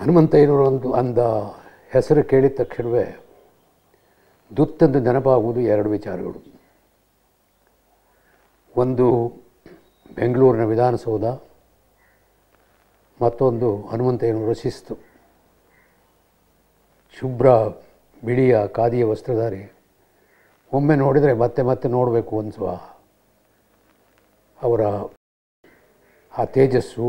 ಹನುಮಂತಯ್ಯನವರು ಒಂದು ಅಂದ ಹೆಸರು ಕೇಳಿದ ತಕ್ಷಣವೇ ದುತ್ತಂದು ನೆನಪಾಗುವುದು ಎರಡು ವಿಚಾರಗಳು ಒಂದು ಬೆಂಗಳೂರಿನ ವಿಧಾನಸೌಧ ಮತ್ತೊಂದು ಹನುಮಂತಯ್ಯನವರ ಶಿಸ್ತು ಶುಭ್ರ ಬಿಳಿಯ ಖಾದಿಯ ವಸ್ತ್ರಧಾರಿ ಒಮ್ಮೆ ನೋಡಿದರೆ ಮತ್ತೆ ಮತ್ತೆ ನೋಡಬೇಕು ಅನಿಸುವ ಅವರ ಆ ತೇಜಸ್ಸು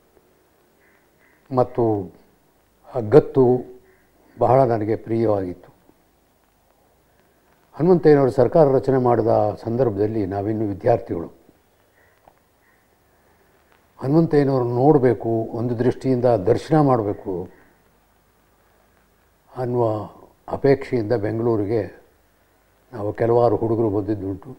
ಮತ್ತು ಆ ಗತ್ತು ಬಹಳ ನನಗೆ ಪ್ರಿಯವಾಗಿತ್ತು ಹನುಮಂತಯ್ಯನವರು ಸರ್ಕಾರ ರಚನೆ ಮಾಡಿದ ಸಂದರ್ಭದಲ್ಲಿ ನಾವಿನ್ನು ವಿದ್ಯಾರ್ಥಿಗಳು ಹನುಮಂತಯ್ಯನವರು ನೋಡಬೇಕು ಒಂದು ದೃಷ್ಟಿಯಿಂದ ದರ್ಶನ ಮಾಡಬೇಕು ಅನ್ನುವ ಅಪೇಕ್ಷೆಯಿಂದ ಬೆಂಗಳೂರಿಗೆ ನಾವು ಕೆಲವಾರು ಹುಡುಗರು ಬಂದಿದ್ದುಂಟು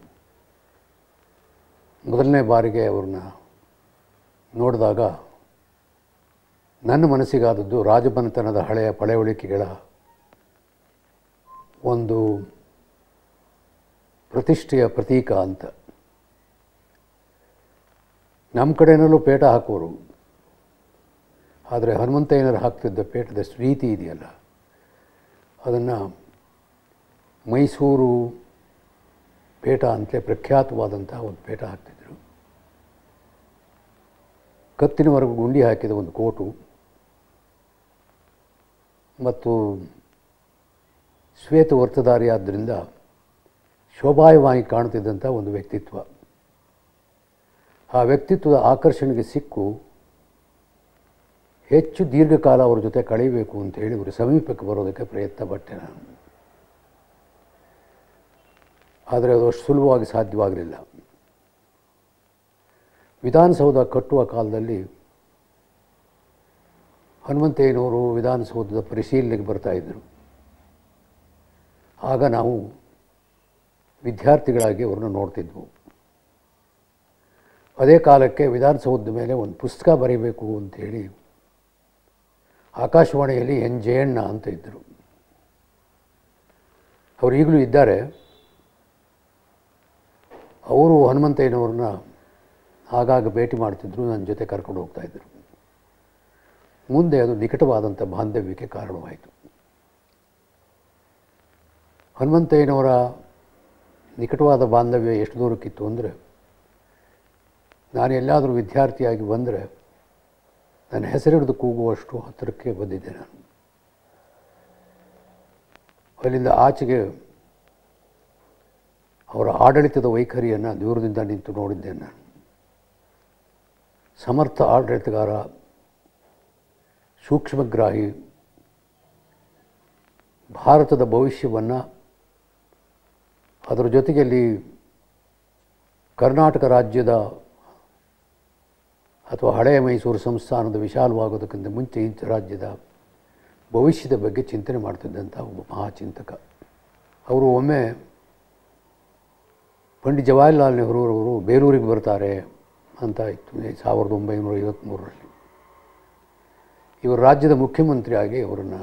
ಮೊದಲನೇ ಬಾರಿಗೆ ಅವ್ರನ್ನ ನೋಡಿದಾಗ ನನ್ನ ಮನಸ್ಸಿಗಾದದ್ದು ರಾಜಮನೆತನದ ಹಳೆಯ ಪಳೆಯುಳಿಕೆಗಳ ಒಂದು ಪ್ರತಿಷ್ಠೆಯ ಪ್ರತೀಕ ಅಂತ ನಮ್ಮ ಕಡೆಯಲ್ಲೂ ಪೇಟ ಹಾಕೋರು ಆದರೆ ಹನುಮಂತಯ್ಯನರು ಹಾಕ್ತಿದ್ದ ಪೇಟದ ರೀತಿ ಇದೆಯಲ್ಲ ಅದನ್ನು ಮೈಸೂರು ಪೇಟ ಅಂತಲೇ ಪ್ರಖ್ಯಾತವಾದಂಥ ಒಂದು ಪೇಟ ಹಾಕ್ತಿದ್ರು ಕತ್ತಿನವರೆಗೂ ಗುಂಡಿ ಹಾಕಿದ ಒಂದು ಕೋಟು ಮತ್ತು ಶ್ವೇತ ವರ್ತಧಾರಿ ಆದ್ದರಿಂದ ಶೋಭಾಯವಾಗಿ ಕಾಣುತ್ತಿದ್ದಂಥ ಒಂದು ವ್ಯಕ್ತಿತ್ವ ಆ ವ್ಯಕ್ತಿತ್ವದ ಆಕರ್ಷಣೆಗೆ ಸಿಕ್ಕು ಹೆಚ್ಚು ದೀರ್ಘಕಾಲ ಅವರ ಜೊತೆ ಕಳೆಯಬೇಕು ಅಂತ ಹೇಳಿ ಅವರು ಸಮೀಪಕ್ಕೆ ಬರೋದಕ್ಕೆ ಪ್ರಯತ್ನ ಪಟ್ಟೆ ನಾನು ಆದರೆ ಅದು ಅಷ್ಟು ಸುಲಭವಾಗಿ ಸಾಧ್ಯವಾಗಲಿಲ್ಲ ವಿಧಾನಸೌಧ ಕಟ್ಟುವ ಕಾಲದಲ್ಲಿ ಹನುಮಂತಯ್ಯನವರು ವಿಧಾನಸೌಧದ ಪರಿಶೀಲನೆಗೆ ಬರ್ತಾಯಿದ್ದರು ಆಗ ನಾವು ವಿದ್ಯಾರ್ಥಿಗಳಾಗಿ ಅವ್ರನ್ನ ನೋಡ್ತಿದ್ವು ಅದೇ ಕಾಲಕ್ಕೆ ವಿಧಾನಸೌಧದ ಮೇಲೆ ಒಂದು ಪುಸ್ತಕ ಬರೀಬೇಕು ಅಂಥೇಳಿ ಆಕಾಶವಾಣಿಯಲ್ಲಿ ಎನ್ ಜಯಣ್ಣ ಅಂತ ಇದ್ದರು ಅವರು ಈಗಲೂ ಇದ್ದಾರೆ ಅವರು ಹನುಮಂತಯ್ಯನವ್ರನ್ನ ಆಗಾಗ ಭೇಟಿ ಮಾಡ್ತಿದ್ರು ನನ್ನ ಜೊತೆ ಕರ್ಕೊಂಡು ಹೋಗ್ತಾಯಿದ್ರು ಮುಂದೆ ಅದು ನಿಕಟವಾದಂಥ ಬಾಂಧವ್ಯಕ್ಕೆ ಕಾರಣವಾಯಿತು ಹನುಮಂತಯ್ಯನವರ ನಿಕಟವಾದ ಬಾಂಧವ್ಯ ಎಷ್ಟು ದೂರಕ್ಕಿತ್ತು ಅಂದರೆ ನಾನು ಎಲ್ಲಾದರೂ ವಿದ್ಯಾರ್ಥಿಯಾಗಿ ಬಂದರೆ ನನ್ನ ಹೆಸರಿಡಿದು ಕೂಗುವಷ್ಟು ಹತ್ತಿರಕ್ಕೆ ಬಂದಿದ್ದೆ ನಾನು ಅಲ್ಲಿಂದ ಆಚೆಗೆ ಅವರ ಆಡಳಿತದ ವೈಖರಿಯನ್ನು ದೂರದಿಂದ ನಿಂತು ನೋಡಿದ್ದೆ ನಾನು ಸಮರ್ಥ ಆಡಳಿತಗಾರ ಸೂಕ್ಷ್ಮಗ್ರಾಹಿ ಭಾರತದ ಭವಿಷ್ಯವನ್ನು ಅದರ ಜೊತೆಯಲ್ಲಿ ಕರ್ನಾಟಕ ರಾಜ್ಯದ ಅಥವಾ ಹಳೆಯ ಮೈಸೂರು ಸಂಸ್ಥಾನದ ವಿಶಾಲವಾಗೋದಕ್ಕಿಂತ ಮುಂಚೆ ಈ ರಾಜ್ಯದ ಭವಿಷ್ಯದ ಬಗ್ಗೆ ಚಿಂತನೆ ಮಾಡ್ತಿದ್ದಂಥ ಒಬ್ಬ ಮಹಾಚಿಂತಕ ಅವರು ಒಮ್ಮೆ ಪಂಡಿತ್ ಜವಾಹರ್ಲಾಲ್ ನೆಹರೂರವರು ಬೇಲೂರಿಗೆ ಬರ್ತಾರೆ ಅಂತ ಇತ್ತು ಸಾವಿರದ ಒಂಬೈನೂರ ಐವತ್ತ್ಮೂರರಲ್ಲಿ ಇವರು ರಾಜ್ಯದ ಮುಖ್ಯಮಂತ್ರಿಯಾಗಿ ಅವರನ್ನು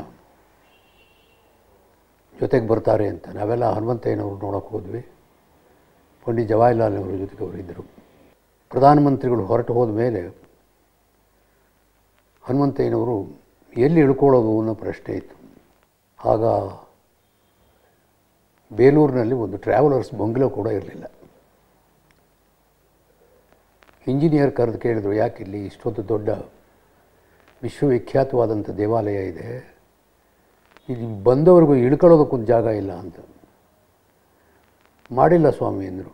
ಜೊತೆಗೆ ಬರ್ತಾರೆ ಅಂತ ನಾವೆಲ್ಲ ಹನುಮಂತಯ್ಯನವರು ನೋಡೋಕೆ ಹೋದ್ವಿ ಪಂಡಿತ್ ಜವಾಹರ್ಲಾಲ್ ನೆಹರು ಜೊತೆಗೆ ಅವರಿದ್ದರು ಪ್ರಧಾನಮಂತ್ರಿಗಳು ಹೊರಟು ಹೋದ ಮೇಲೆ ಹನುಮಂತಯ್ಯನವರು ಎಲ್ಲಿ ಇಳ್ಕೊಳ್ಳೋದು ಅನ್ನೋ ಪ್ರಶ್ನೆ ಇತ್ತು ಆಗ ಬೇಲೂರಿನಲ್ಲಿ ಒಂದು ಟ್ರಾವೆಲರ್ಸ್ ಬಂಗ್ಲೋ ಕೂಡ ಇರಲಿಲ್ಲ ಇಂಜಿನಿಯರ್ ಕರೆದು ಕೇಳಿದರು ಯಾಕೆ ಇಲ್ಲಿ ಇಷ್ಟೊಂದು ದೊಡ್ಡ ವಿಶ್ವವಿಖ್ಯಾತವಾದಂಥ ದೇವಾಲಯ ಇದೆ ಇಲ್ಲಿ ಬಂದವರಿಗೂ ಇಳ್ಕೊಳ್ಳೋದಕ್ಕೊಂದು ಜಾಗ ಇಲ್ಲ ಅಂತ ಮಾಡಿಲ್ಲ ಸ್ವಾಮಿ ಎಂದರು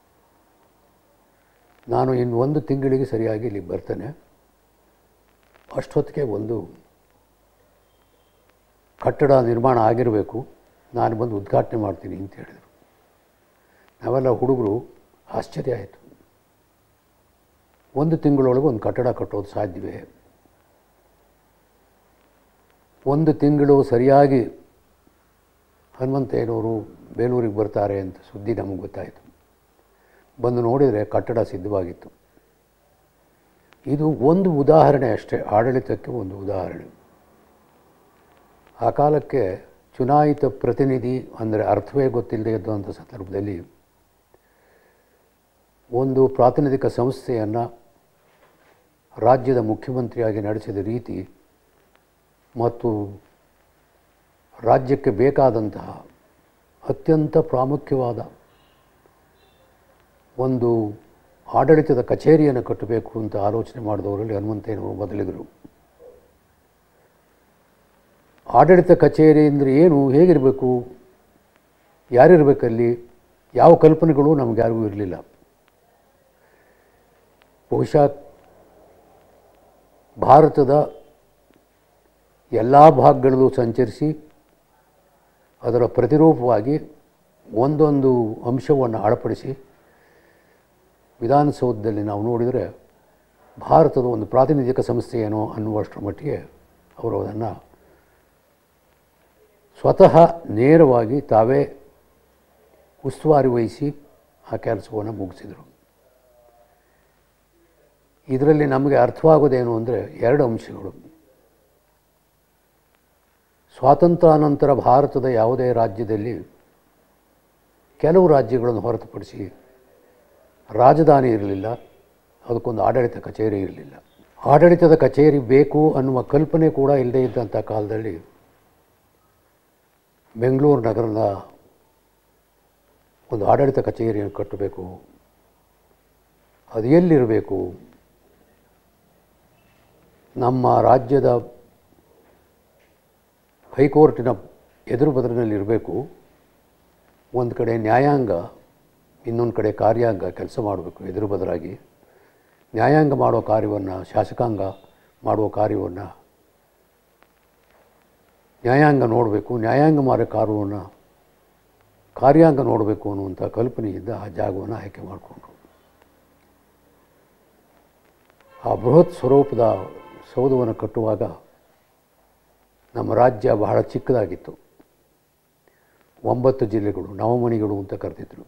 ನಾನು ಇನ್ನು ಒಂದು ತಿಂಗಳಿಗೆ ಸರಿಯಾಗಿ ಇಲ್ಲಿ ಬರ್ತೇನೆ ಅಷ್ಟೊತ್ತಿಗೆ ಒಂದು ಕಟ್ಟಡ ನಿರ್ಮಾಣ ಆಗಿರಬೇಕು ನಾನು ಬಂದು ಉದ್ಘಾಟನೆ ಮಾಡ್ತೀನಿ ಅಂತ ಹೇಳಿದರು ನಾವೆಲ್ಲ ಹುಡುಗರು ಆಶ್ಚರ್ಯ ಆಯಿತು ಒಂದು ತಿಂಗಳೊಳಗೆ ಒಂದು ಕಟ್ಟಡ ಕಟ್ಟೋದು ಸಾಧ್ಯವೇ ಒಂದು ತಿಂಗಳು ಸರಿಯಾಗಿ ಹನುಮಂತಯ್ಯನವರು ಬೇಲೂರಿಗೆ ಬರ್ತಾರೆ ಅಂತ ಸುದ್ದಿ ನಮಗೆ ಗೊತ್ತಾಯಿತು ಬಂದು ನೋಡಿದರೆ ಕಟ್ಟಡ ಸಿದ್ಧವಾಗಿತ್ತು ಇದು ಒಂದು ಉದಾಹರಣೆ ಅಷ್ಟೇ ಆಡಳಿತಕ್ಕೆ ಒಂದು ಉದಾಹರಣೆ ಆ ಕಾಲಕ್ಕೆ ಚುನಾಯಿತ ಪ್ರತಿನಿಧಿ ಅಂದರೆ ಅರ್ಥವೇ ಗೊತ್ತಿಲ್ಲದೆ ಇದ್ದಂಥ ಸಂದರ್ಭದಲ್ಲಿ ಒಂದು ಪ್ರಾತಿನಿಧಿಕ ಸಂಸ್ಥೆಯನ್ನು ರಾಜ್ಯದ ಮುಖ್ಯಮಂತ್ರಿಯಾಗಿ ನಡೆಸಿದ ರೀತಿ ಮತ್ತು ರಾಜ್ಯಕ್ಕೆ ಬೇಕಾದಂತಹ ಅತ್ಯಂತ ಪ್ರಾಮುಖ್ಯವಾದ ಒಂದು ಆಡಳಿತದ ಕಚೇರಿಯನ್ನು ಕಟ್ಟಬೇಕು ಅಂತ ಆಲೋಚನೆ ಮಾಡಿದವರಲ್ಲಿ ಹನುಮಂತಯ್ಯನವರು ಮೊದಲಿಗರು ಆಡಳಿತ ಕಚೇರಿ ಅಂದರೆ ಏನು ಹೇಗಿರಬೇಕು ಯಾರಿರಬೇಕಲ್ಲಿ ಯಾವ ಕಲ್ಪನೆಗಳು ನಮಗೆ ಯಾರಿಗೂ ಇರಲಿಲ್ಲ ಬಹುಶಃ ಭಾರತದ ಎಲ್ಲ ಭಾಗಗಳಲ್ಲೂ ಸಂಚರಿಸಿ ಅದರ ಪ್ರತಿರೂಪವಾಗಿ ಒಂದೊಂದು ಅಂಶವನ್ನು ಅಳಪಡಿಸಿ ವಿಧಾನಸೌಧದಲ್ಲಿ ನಾವು ನೋಡಿದರೆ ಭಾರತದ ಒಂದು ಪ್ರಾತಿನಿಧಿಕ ಸಂಸ್ಥೆ ಏನೋ ಅನ್ನುವಷ್ಟರ ಮಟ್ಟಿಗೆ ಅವರು ಅದನ್ನು ಸ್ವತಃ ನೇರವಾಗಿ ತಾವೇ ಉಸ್ತುವಾರಿ ವಹಿಸಿ ಆ ಕೆಲಸವನ್ನು ಮುಗಿಸಿದರು ಇದರಲ್ಲಿ ನಮಗೆ ಅರ್ಥವಾಗೋದೇನು ಅಂದರೆ ಎರಡು ಅಂಶಗಳು ಸ್ವಾತಂತ್ರ್ಯಾನಂತರ ಭಾರತದ ಯಾವುದೇ ರಾಜ್ಯದಲ್ಲಿ ಕೆಲವು ರಾಜ್ಯಗಳನ್ನು ಹೊರತುಪಡಿಸಿ ರಾಜಧಾನಿ ಇರಲಿಲ್ಲ ಅದಕ್ಕೊಂದು ಆಡಳಿತ ಕಚೇರಿ ಇರಲಿಲ್ಲ ಆಡಳಿತದ ಕಚೇರಿ ಬೇಕು ಅನ್ನುವ ಕಲ್ಪನೆ ಕೂಡ ಇಲ್ಲದೇ ಇದ್ದಂಥ ಕಾಲದಲ್ಲಿ ಬೆಂಗಳೂರು ನಗರದ ಒಂದು ಆಡಳಿತ ಕಚೇರಿಯನ್ನು ಕಟ್ಟಬೇಕು ಅದು ಎಲ್ಲಿರಬೇಕು ನಮ್ಮ ರಾಜ್ಯದ ಹೈಕೋರ್ಟಿನ ಎದುರು ಬದಲಿನಲ್ಲಿರಬೇಕು ಒಂದು ಕಡೆ ನ್ಯಾಯಾಂಗ ಇನ್ನೊಂದು ಕಡೆ ಕಾರ್ಯಾಂಗ ಕೆಲಸ ಮಾಡಬೇಕು ಎದುರು ಬದಲಾಗಿ ನ್ಯಾಯಾಂಗ ಮಾಡೋ ಕಾರ್ಯವನ್ನು ಶಾಸಕಾಂಗ ಮಾಡುವ ಕಾರ್ಯವನ್ನು ನ್ಯಾಯಾಂಗ ನೋಡಬೇಕು ನ್ಯಾಯಾಂಗ ಮಾಡೋ ಕಾರ್ಯವನ್ನು ಕಾರ್ಯಾಂಗ ನೋಡಬೇಕು ಅನ್ನುವಂಥ ಕಲ್ಪನೆಯಿಂದ ಆ ಜಾಗವನ್ನು ಆಯ್ಕೆ ಮಾಡಿಕೊಂಡ್ರು ಆ ಬೃಹತ್ ಸ್ವರೂಪದ ಸೌಧವನ್ನು ಕಟ್ಟುವಾಗ ನಮ್ಮ ರಾಜ್ಯ ಬಹಳ ಚಿಕ್ಕದಾಗಿತ್ತು ಒಂಬತ್ತು ಜಿಲ್ಲೆಗಳು ನವಮಣಿಗಳು ಅಂತ ಕರೆದಿದ್ರು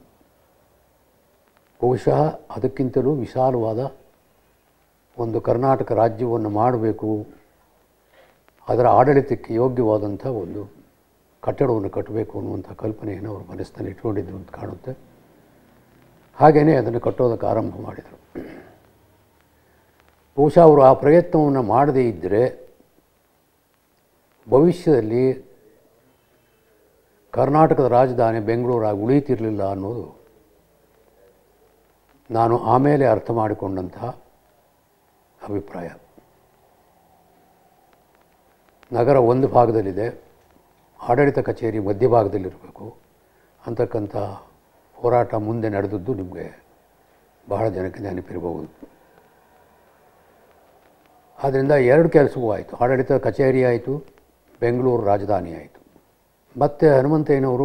ಬಹುಶಃ ಅದಕ್ಕಿಂತಲೂ ವಿಶಾಲವಾದ ಒಂದು ಕರ್ನಾಟಕ ರಾಜ್ಯವನ್ನು ಮಾಡಬೇಕು ಅದರ ಆಡಳಿತಕ್ಕೆ ಯೋಗ್ಯವಾದಂಥ ಒಂದು ಕಟ್ಟಡವನ್ನು ಕಟ್ಟಬೇಕು ಅನ್ನುವಂಥ ಕಲ್ಪನೆಯನ್ನು ಅವರು ಮನಸ್ಸಿನಲ್ಲಿ ಇಟ್ಕೊಂಡಿದ್ರು ಅಂತ ಕಾಣುತ್ತೆ ಹಾಗೆಯೇ ಅದನ್ನು ಕಟ್ಟೋದಕ್ಕೆ ಆರಂಭ ಮಾಡಿದರು ಬಹುಶಃ ಅವರು ಆ ಪ್ರಯತ್ನವನ್ನು ಮಾಡದೇ ಇದ್ದರೆ ಭವಿಷ್ಯದಲ್ಲಿ ಕರ್ನಾಟಕದ ರಾಜಧಾನಿ ಬೆಂಗಳೂರಾಗಿ ಉಳಿಯುತ್ತಿರಲಿಲ್ಲ ಅನ್ನೋದು ನಾನು ಆಮೇಲೆ ಅರ್ಥ ಮಾಡಿಕೊಂಡಂತಹ ಅಭಿಪ್ರಾಯ ನಗರ ಒಂದು ಭಾಗದಲ್ಲಿದೆ ಆಡಳಿತ ಕಚೇರಿ ಮಧ್ಯಭಾಗದಲ್ಲಿರಬೇಕು ಅಂತಕ್ಕಂಥ ಹೋರಾಟ ಮುಂದೆ ನಡೆದದ್ದು ನಿಮಗೆ ಬಹಳ ಜನಕ್ಕೆ ನೆನಪಿರಬಹುದು ಆದ್ದರಿಂದ ಎರಡು ಕೆಲಸವೂ ಆಯಿತು ಆಡಳಿತ ಕಚೇರಿ ಆಯಿತು ಬೆಂಗಳೂರು ರಾಜಧಾನಿ ಆಯಿತು ಮತ್ತು ಹನುಮಂತಯ್ಯನವರು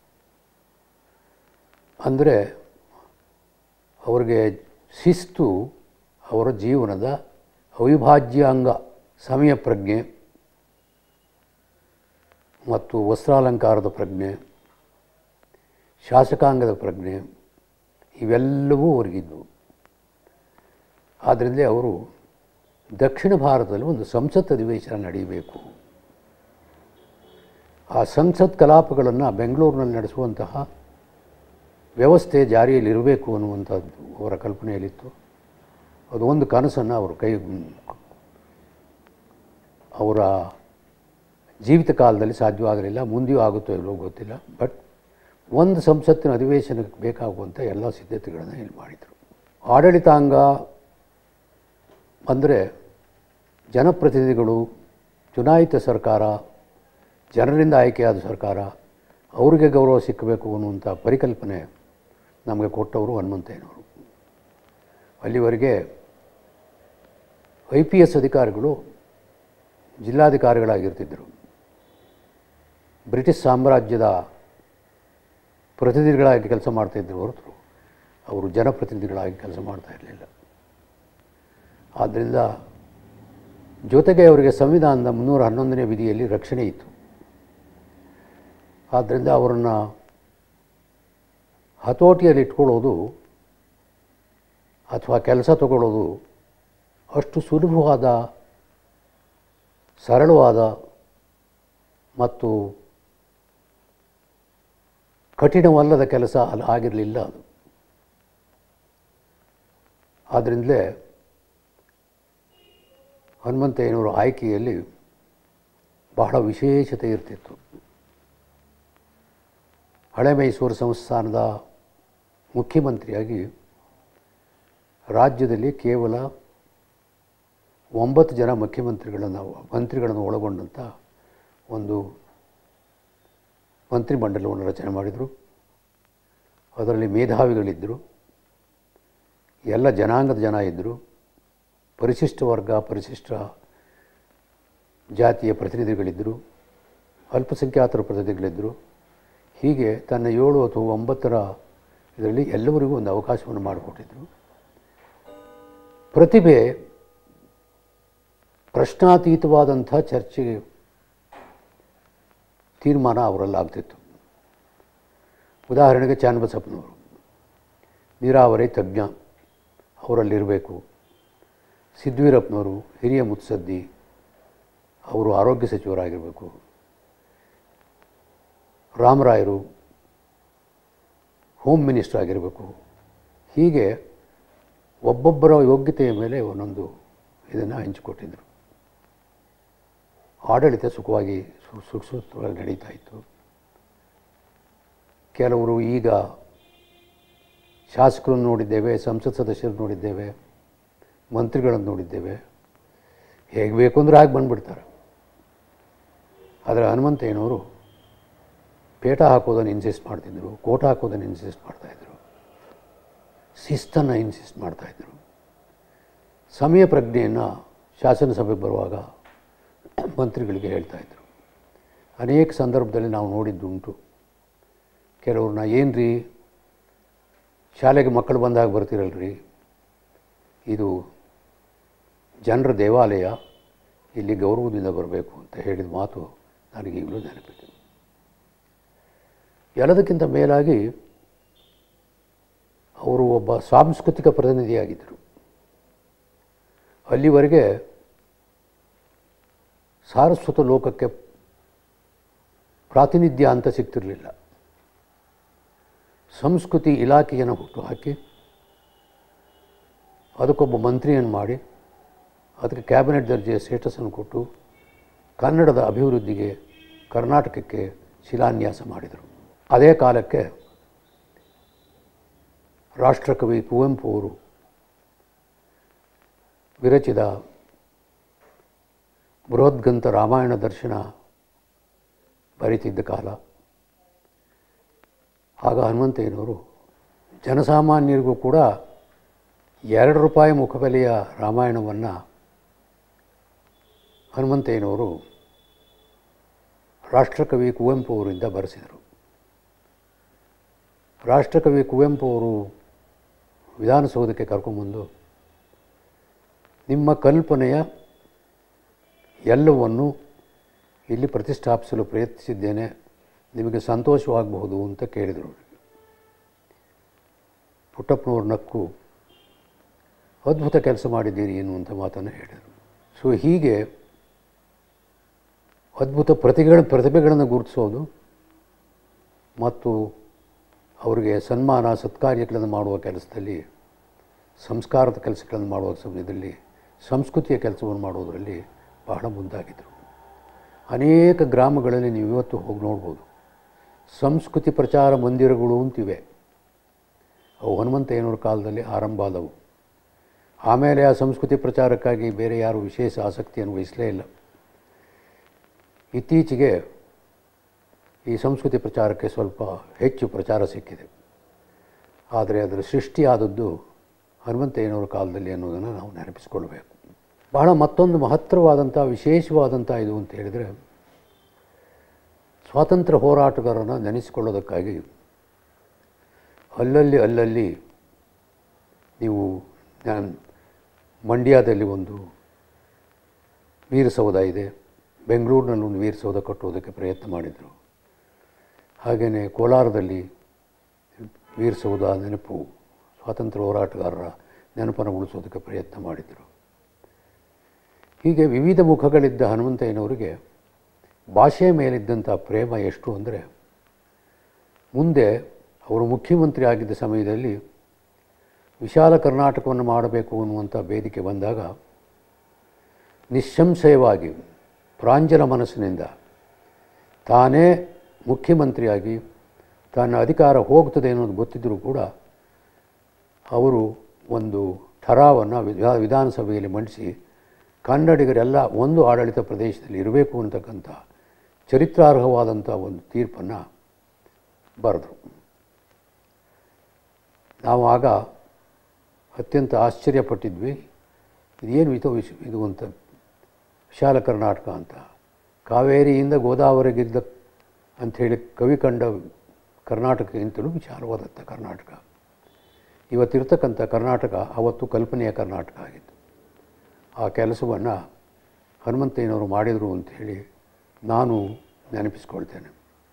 ಅಂದರೆ ಅವರಿಗೆ ಶಿಸ್ತು ಅವರ ಜೀವನದ ಅವಿಭಾಜ್ಯ ಅಂಗ ಸಮಯ ಪ್ರಜ್ಞೆ ಮತ್ತು ವಸ್ತ್ರಾಲಂಕಾರದ ಪ್ರಜ್ಞೆ ಶಾಸಕಾಂಗದ ಪ್ರಜ್ಞೆ ಇವೆಲ್ಲವೂ ಅವರಿಗಿದ್ದವು ಆದ್ದರಿಂದ ಅವರು ದಕ್ಷಿಣ ಭಾರತದಲ್ಲಿ ಒಂದು ಸಂಸತ್ ಅಧಿವೇಶನ ನಡೆಯಬೇಕು ಆ ಸಂಸತ್ ಕಲಾಪಗಳನ್ನು ಬೆಂಗಳೂರಿನಲ್ಲಿ ನಡೆಸುವಂತಹ ವ್ಯವಸ್ಥೆ ಜಾರಿಯಲ್ಲಿರಬೇಕು ಅನ್ನುವಂಥದ್ದು ಅವರ ಕಲ್ಪನೆಯಲ್ಲಿತ್ತು ಅದು ಒಂದು ಕನಸನ್ನು ಅವರು ಕೈ ಅವರ ಜೀವಿತ ಕಾಲದಲ್ಲಿ ಸಾಧ್ಯವಾಗಲಿಲ್ಲ ಮುಂದೆಯೂ ಆಗುತ್ತೋ ಇಲ್ಲವೋ ಗೊತ್ತಿಲ್ಲ ಬಟ್ ಒಂದು ಸಂಸತ್ತಿನ ಅಧಿವೇಶನಕ್ಕೆ ಬೇಕಾಗುವಂಥ ಎಲ್ಲ ಸಿದ್ಧತೆಗಳನ್ನು ಇಲ್ಲಿ ಮಾಡಿದರು ಆಡಳಿತಾಂಗ ಅಂದರೆ ಜನಪ್ರತಿನಿಧಿಗಳು ಚುನಾಯಿತ ಸರ್ಕಾರ ಜನರಿಂದ ಆಯ್ಕೆಯಾದ ಸರ್ಕಾರ ಅವರಿಗೆ ಗೌರವ ಸಿಕ್ಕಬೇಕು ಅನ್ನುವಂಥ ಪರಿಕಲ್ಪನೆ ನಮಗೆ ಕೊಟ್ಟವರು ಹನುಮಂತಯ್ಯನವರು ಅಲ್ಲಿವರೆಗೆ ಐ ಪಿ ಎಸ್ ಅಧಿಕಾರಿಗಳು ಜಿಲ್ಲಾಧಿಕಾರಿಗಳಾಗಿರ್ತಿದ್ದರು ಬ್ರಿಟಿಷ್ ಸಾಮ್ರಾಜ್ಯದ ಪ್ರತಿನಿಧಿಗಳಾಗಿ ಕೆಲಸ ಮಾಡ್ತಾಯಿದ್ರು ಹೊರತು ಅವರು ಜನಪ್ರತಿನಿಧಿಗಳಾಗಿ ಕೆಲಸ ಮಾಡ್ತಾ ಇರಲಿಲ್ಲ ಆದ್ದರಿಂದ ಜೊತೆಗೆ ಅವರಿಗೆ ಸಂವಿಧಾನದ ಮುನ್ನೂರ ಹನ್ನೊಂದನೇ ವಿಧಿಯಲ್ಲಿ ರಕ್ಷಣೆ ಇತ್ತು ಆದ್ದರಿಂದ ಅವರನ್ನು ಹತೋಟಿಯಲ್ಲಿ ಇಟ್ಕೊಳ್ಳೋದು ಅಥವಾ ಕೆಲಸ ತಗೊಳ್ಳೋದು ಅಷ್ಟು ಸುಲಭವಾದ ಸರಳವಾದ ಮತ್ತು ಕಠಿಣವಲ್ಲದ ಕೆಲಸ ಅಲ್ಲಿ ಆಗಿರಲಿಲ್ಲ ಅದು ಆದ್ದರಿಂದಲೇ ಹನುಮಂತಯ್ಯನವರ ಆಯ್ಕೆಯಲ್ಲಿ ಬಹಳ ವಿಶೇಷತೆ ಇರ್ತಿತ್ತು ಹಳೆ ಮೈಸೂರು ಸಂಸ್ಥಾನದ ಮುಖ್ಯಮಂತ್ರಿಯಾಗಿ ರಾಜ್ಯದಲ್ಲಿ ಕೇವಲ ಒಂಬತ್ತು ಜನ ಮುಖ್ಯಮಂತ್ರಿಗಳನ್ನು ಮಂತ್ರಿಗಳನ್ನು ಒಳಗೊಂಡಂಥ ಒಂದು ಮಂತ್ರಿಮಂಡಲವನ್ನು ರಚನೆ ಮಾಡಿದರು ಅದರಲ್ಲಿ ಮೇಧಾವಿಗಳಿದ್ದರು ಎಲ್ಲ ಜನಾಂಗದ ಜನ ಇದ್ದರು ಪರಿಶಿಷ್ಟ ವರ್ಗ ಪರಿಶಿಷ್ಟ ಜಾತಿಯ ಪ್ರತಿನಿಧಿಗಳಿದ್ದರು ಅಲ್ಪಸಂಖ್ಯಾತರ ಪ್ರತಿನಿಧಿಗಳಿದ್ದರು ಹೀಗೆ ತನ್ನ ಏಳು ಅಥವಾ ಒಂಬತ್ತರ ಇದರಲ್ಲಿ ಎಲ್ಲವರಿಗೂ ಒಂದು ಅವಕಾಶವನ್ನು ಮಾಡಿಕೊಟ್ಟಿದ್ದರು ಪ್ರತಿಭೆ ಪ್ರಶ್ನಾತೀತವಾದಂಥ ಚರ್ಚೆಗೆ ತೀರ್ಮಾನ ಅವರಲ್ಲಾಗ್ತಿತ್ತು ಉದಾಹರಣೆಗೆ ಚಾನ್ನಬಸಪ್ಪನವರು ನೀರಾವರಿ ತಜ್ಞ ಅವರಲ್ಲಿರಬೇಕು ಸಿದ್ವೀರಪ್ಪನವರು ಹಿರಿಯ ಮುತ್ಸದ್ದಿ ಅವರು ಆರೋಗ್ಯ ಸಚಿವರಾಗಿರಬೇಕು ರಾಮರಾಯರು ಹೋಮ್ ಮಿನಿಸ್ಟರ್ ಆಗಿರಬೇಕು ಹೀಗೆ ಒಬ್ಬೊಬ್ಬರ ಯೋಗ್ಯತೆಯ ಮೇಲೆ ಒಂದೊಂದು ಇದನ್ನು ಹಂಚಿಕೊಟ್ಟಿದ್ದರು ಆಡಳಿತ ಸುಖವಾಗಿ ಸು ಸುಖವಾಗಿ ನಡೀತಾ ಇತ್ತು ಕೆಲವರು ಈಗ ಶಾಸಕರನ್ನು ನೋಡಿದ್ದೇವೆ ಸಂಸತ್ ಸದಸ್ಯರು ನೋಡಿದ್ದೇವೆ ಮಂತ್ರಿಗಳನ್ನು ನೋಡಿದ್ದೇವೆ ಹೇಗೆ ಬೇಕು ಅಂದ್ರೆ ಹಾಗೆ ಬಂದುಬಿಡ್ತಾರೆ ಆದರೆ ಹನುಮಂತಯ್ಯನವರು ಪೇಟ ಹಾಕೋದನ್ನು ಇನ್ಸಿಸ್ಟ್ ಮಾಡ್ತಿದ್ದರು ಕೋಟ ಹಾಕೋದನ್ನು ಇನ್ಸಿಸ್ಟ್ ಮಾಡ್ತಾಯಿದ್ರು ಶಿಸ್ತನ್ನು ಇನ್ಸಿಸ್ಟ್ ಮಾಡ್ತಾಯಿದ್ರು ಸಮಯ ಪ್ರಜ್ಞೆಯನ್ನು ಶಾಸನಸಭೆಗೆ ಬರುವಾಗ ಮಂತ್ರಿಗಳಿಗೆ ಹೇಳ್ತಾಯಿದ್ರು ಅನೇಕ ಸಂದರ್ಭದಲ್ಲಿ ನಾವು ನೋಡಿದ್ದುಂಟು ಕೆಲವ್ರನ್ನ ಏನು ರೀ ಶಾಲೆಗೆ ಮಕ್ಕಳು ಬಂದಾಗ ಬರ್ತಿರಲ್ರಿ ಇದು ಜನರ ದೇವಾಲಯ ಇಲ್ಲಿ ಗೌರವದಿಂದ ಬರಬೇಕು ಅಂತ ಹೇಳಿದ ಮಾತು ನನಗೀಗಲೂ ನೆನಪಿದೆ ಎಲ್ಲದಕ್ಕಿಂತ ಮೇಲಾಗಿ ಅವರು ಒಬ್ಬ ಸಾಂಸ್ಕೃತಿಕ ಪ್ರತಿನಿಧಿಯಾಗಿದ್ದರು ಅಲ್ಲಿವರೆಗೆ ಸಾರಸ್ವತ ಲೋಕಕ್ಕೆ ಪ್ರಾತಿನಿಧ್ಯ ಅಂತ ಸಿಗ್ತಿರಲಿಲ್ಲ ಸಂಸ್ಕೃತಿ ಇಲಾಖೆಯನ್ನು ಹುಟ್ಟುಹಾಕಿ ಅದಕ್ಕೊಬ್ಬ ಮಂತ್ರಿಯನ್ನು ಮಾಡಿ ಅದಕ್ಕೆ ಕ್ಯಾಬಿನೆಟ್ ದರ್ಜೆಯ ಸ್ಟೇಟಸನ್ನು ಕೊಟ್ಟು ಕನ್ನಡದ ಅಭಿವೃದ್ಧಿಗೆ ಕರ್ನಾಟಕಕ್ಕೆ ಶಿಲಾನ್ಯಾಸ ಮಾಡಿದರು ಅದೇ ಕಾಲಕ್ಕೆ ರಾಷ್ಟ್ರಕವಿ ಕುವೆಂಪು ಅವರು ವಿರಚಿತ ಬೃಹದ್ಗಂತ ರಾಮಾಯಣ ದರ್ಶನ ಬರೀತಿದ್ದ ಕಾಲ ಆಗ ಹನುಮಂತಯ್ಯನವರು ಜನಸಾಮಾನ್ಯರಿಗೂ ಕೂಡ ಎರಡು ರೂಪಾಯಿ ಮುಖಬೆಲೆಯ ರಾಮಾಯಣವನ್ನು ಹನುಮಂತಯ್ಯನವರು ರಾಷ್ಟ್ರಕವಿ ಕುವೆಂಪು ಅವರಿಂದ ಬರೆಸಿದರು ರಾಷ್ಟ್ರಕವಿ ಕುವೆಂಪು ಅವರು ವಿಧಾನಸೌಧಕ್ಕೆ ಕರ್ಕೊಂಬಂದು ನಿಮ್ಮ ಕಲ್ಪನೆಯ ಎಲ್ಲವನ್ನು ಇಲ್ಲಿ ಪ್ರತಿಷ್ಠಾಪಿಸಲು ಪ್ರಯತ್ನಿಸಿದ್ದೇನೆ ನಿಮಗೆ ಸಂತೋಷವಾಗಬಹುದು ಅಂತ ಕೇಳಿದರು ಅವರಿಗೆ ಪುಟ್ಟಪ್ಪನವ್ರ ನಕ್ಕು ಅದ್ಭುತ ಕೆಲಸ ಮಾಡಿದ್ದೀರಿ ಎನ್ನುವಂಥ ಮಾತನ್ನು ಹೇಳಿದರು ಸೊ ಹೀಗೆ ಅದ್ಭುತ ಪ್ರತಿಗಳ ಪ್ರತಿಭೆಗಳನ್ನು ಗುರುತಿಸೋದು ಮತ್ತು ಅವರಿಗೆ ಸನ್ಮಾನ ಸತ್ಕಾರ್ಯಗಳನ್ನು ಮಾಡುವ ಕೆಲಸದಲ್ಲಿ ಸಂಸ್ಕಾರದ ಕೆಲಸಗಳನ್ನು ಮಾಡುವ ಸಮಯದಲ್ಲಿ ಸಂಸ್ಕೃತಿಯ ಕೆಲಸವನ್ನು ಮಾಡೋದರಲ್ಲಿ ಬಹಳ ಮುಂದಾಗಿದ್ದರು ಅನೇಕ ಗ್ರಾಮಗಳಲ್ಲಿ ನೀವು ಇವತ್ತು ಹೋಗಿ ನೋಡ್ಬೋದು ಸಂಸ್ಕೃತಿ ಪ್ರಚಾರ ಮಂದಿರಗಳು ಅಂತಿವೆ ಅವು ಹನುಮಂತಯ್ಯನವ್ರ ಕಾಲದಲ್ಲಿ ಆರಂಭ ಆದವು ಆಮೇಲೆ ಆ ಸಂಸ್ಕೃತಿ ಪ್ರಚಾರಕ್ಕಾಗಿ ಬೇರೆ ಯಾರು ವಿಶೇಷ ಆಸಕ್ತಿಯನ್ನು ವಹಿಸಲೇ ಇಲ್ಲ ಇತ್ತೀಚೆಗೆ ಈ ಸಂಸ್ಕೃತಿ ಪ್ರಚಾರಕ್ಕೆ ಸ್ವಲ್ಪ ಹೆಚ್ಚು ಪ್ರಚಾರ ಸಿಕ್ಕಿದೆ ಆದರೆ ಅದರ ಸೃಷ್ಟಿಯಾದದ್ದು ಹನುಮಂತಯ್ಯನವರ ಕಾಲದಲ್ಲಿ ಅನ್ನೋದನ್ನು ನಾವು ನೆನಪಿಸ್ಕೊಳ್ಬೇಕು ಬಹಳ ಮತ್ತೊಂದು ಮಹತ್ತರವಾದಂಥ ವಿಶೇಷವಾದಂಥ ಇದು ಅಂತ ಹೇಳಿದರೆ ಸ್ವಾತಂತ್ರ್ಯ ಹೋರಾಟಗಾರರನ್ನು ನೆನೆಸಿಕೊಳ್ಳೋದಕ್ಕಾಗಿ ಅಲ್ಲಲ್ಲಿ ಅಲ್ಲಲ್ಲಿ ನೀವು ನಾನು ಮಂಡ್ಯದಲ್ಲಿ ಒಂದು ವೀರಸೌಧ ಇದೆ ಬೆಂಗಳೂರಿನಲ್ಲಿ ಒಂದು ವೀರಸೌಧ ಕಟ್ಟುವುದಕ್ಕೆ ಪ್ರಯತ್ನ ಮಾಡಿದರು ಹಾಗೆಯೇ ಕೋಲಾರದಲ್ಲಿ ವೀರಸೌಧ ನೆನಪು ಸ್ವಾತಂತ್ರ್ಯ ಹೋರಾಟಗಾರರ ನೆನಪನ್ನು ಉಳಿಸೋದಕ್ಕೆ ಪ್ರಯತ್ನ ಮಾಡಿದರು ಹೀಗೆ ವಿವಿಧ ಮುಖಗಳಿದ್ದ ಹನುಮಂತಯ್ಯನವರಿಗೆ ಭಾಷೆಯ ಮೇಲಿದ್ದಂಥ ಪ್ರೇಮ ಎಷ್ಟು ಅಂದರೆ ಮುಂದೆ ಅವರು ಮುಖ್ಯಮಂತ್ರಿ ಆಗಿದ್ದ ಸಮಯದಲ್ಲಿ ವಿಶಾಲ ಕರ್ನಾಟಕವನ್ನು ಮಾಡಬೇಕು ಅನ್ನುವಂಥ ಬೇದಿಕೆ ಬಂದಾಗ ನಿಸ್ಸಂಶಯವಾಗಿ ಪ್ರಾಂಜಲ ಮನಸ್ಸಿನಿಂದ ತಾನೇ ಮುಖ್ಯಮಂತ್ರಿಯಾಗಿ ತನ್ನ ಅಧಿಕಾರ ಹೋಗ್ತದೆ ಅನ್ನೋದು ಗೊತ್ತಿದ್ದರೂ ಕೂಡ ಅವರು ಒಂದು ಠರಾವನ್ನು ವಿಧಾ ವಿಧಾನಸಭೆಯಲ್ಲಿ ಮಂಡಿಸಿ ಕನ್ನಡಿಗರೆಲ್ಲ ಒಂದು ಆಡಳಿತ ಪ್ರದೇಶದಲ್ಲಿ ಇರಬೇಕು ಅಂತಕ್ಕಂಥ ಚರಿತ್ರಾರ್ಹವಾದಂಥ ಒಂದು ತೀರ್ಪನ್ನು ಬರೆದರು ನಾವು ಆಗ ಅತ್ಯಂತ ಆಶ್ಚರ್ಯಪಟ್ಟಿದ್ವಿ ಇದೇನು ಇದು ವಿಶ್ ಇದು ಅಂತ ವಿಶಾಲ ಕರ್ನಾಟಕ ಅಂತ ಕಾವೇರಿಯಿಂದ ಗೋದಾವರಿಗಿದ್ದ ಅಂಥೇಳಿ ಕವಿ ಕಂಡ ಕರ್ನಾಟಕಕ್ಕಿಂತಲೂ ವಿಶಾಲವಾದಂಥ ಕರ್ನಾಟಕ ಇವತ್ತಿರ್ತಕ್ಕಂಥ ಕರ್ನಾಟಕ ಅವತ್ತು ಕಲ್ಪನೆಯ ಕರ್ನಾಟಕ ಆಗಿತ್ತು ಆ ಕೆಲಸವನ್ನು ಹನುಮಂತಯ್ಯನವರು ಮಾಡಿದರು ಅಂಥೇಳಿ ನಾನು ನೆನಪಿಸ್ಕೊಳ್ತೇನೆ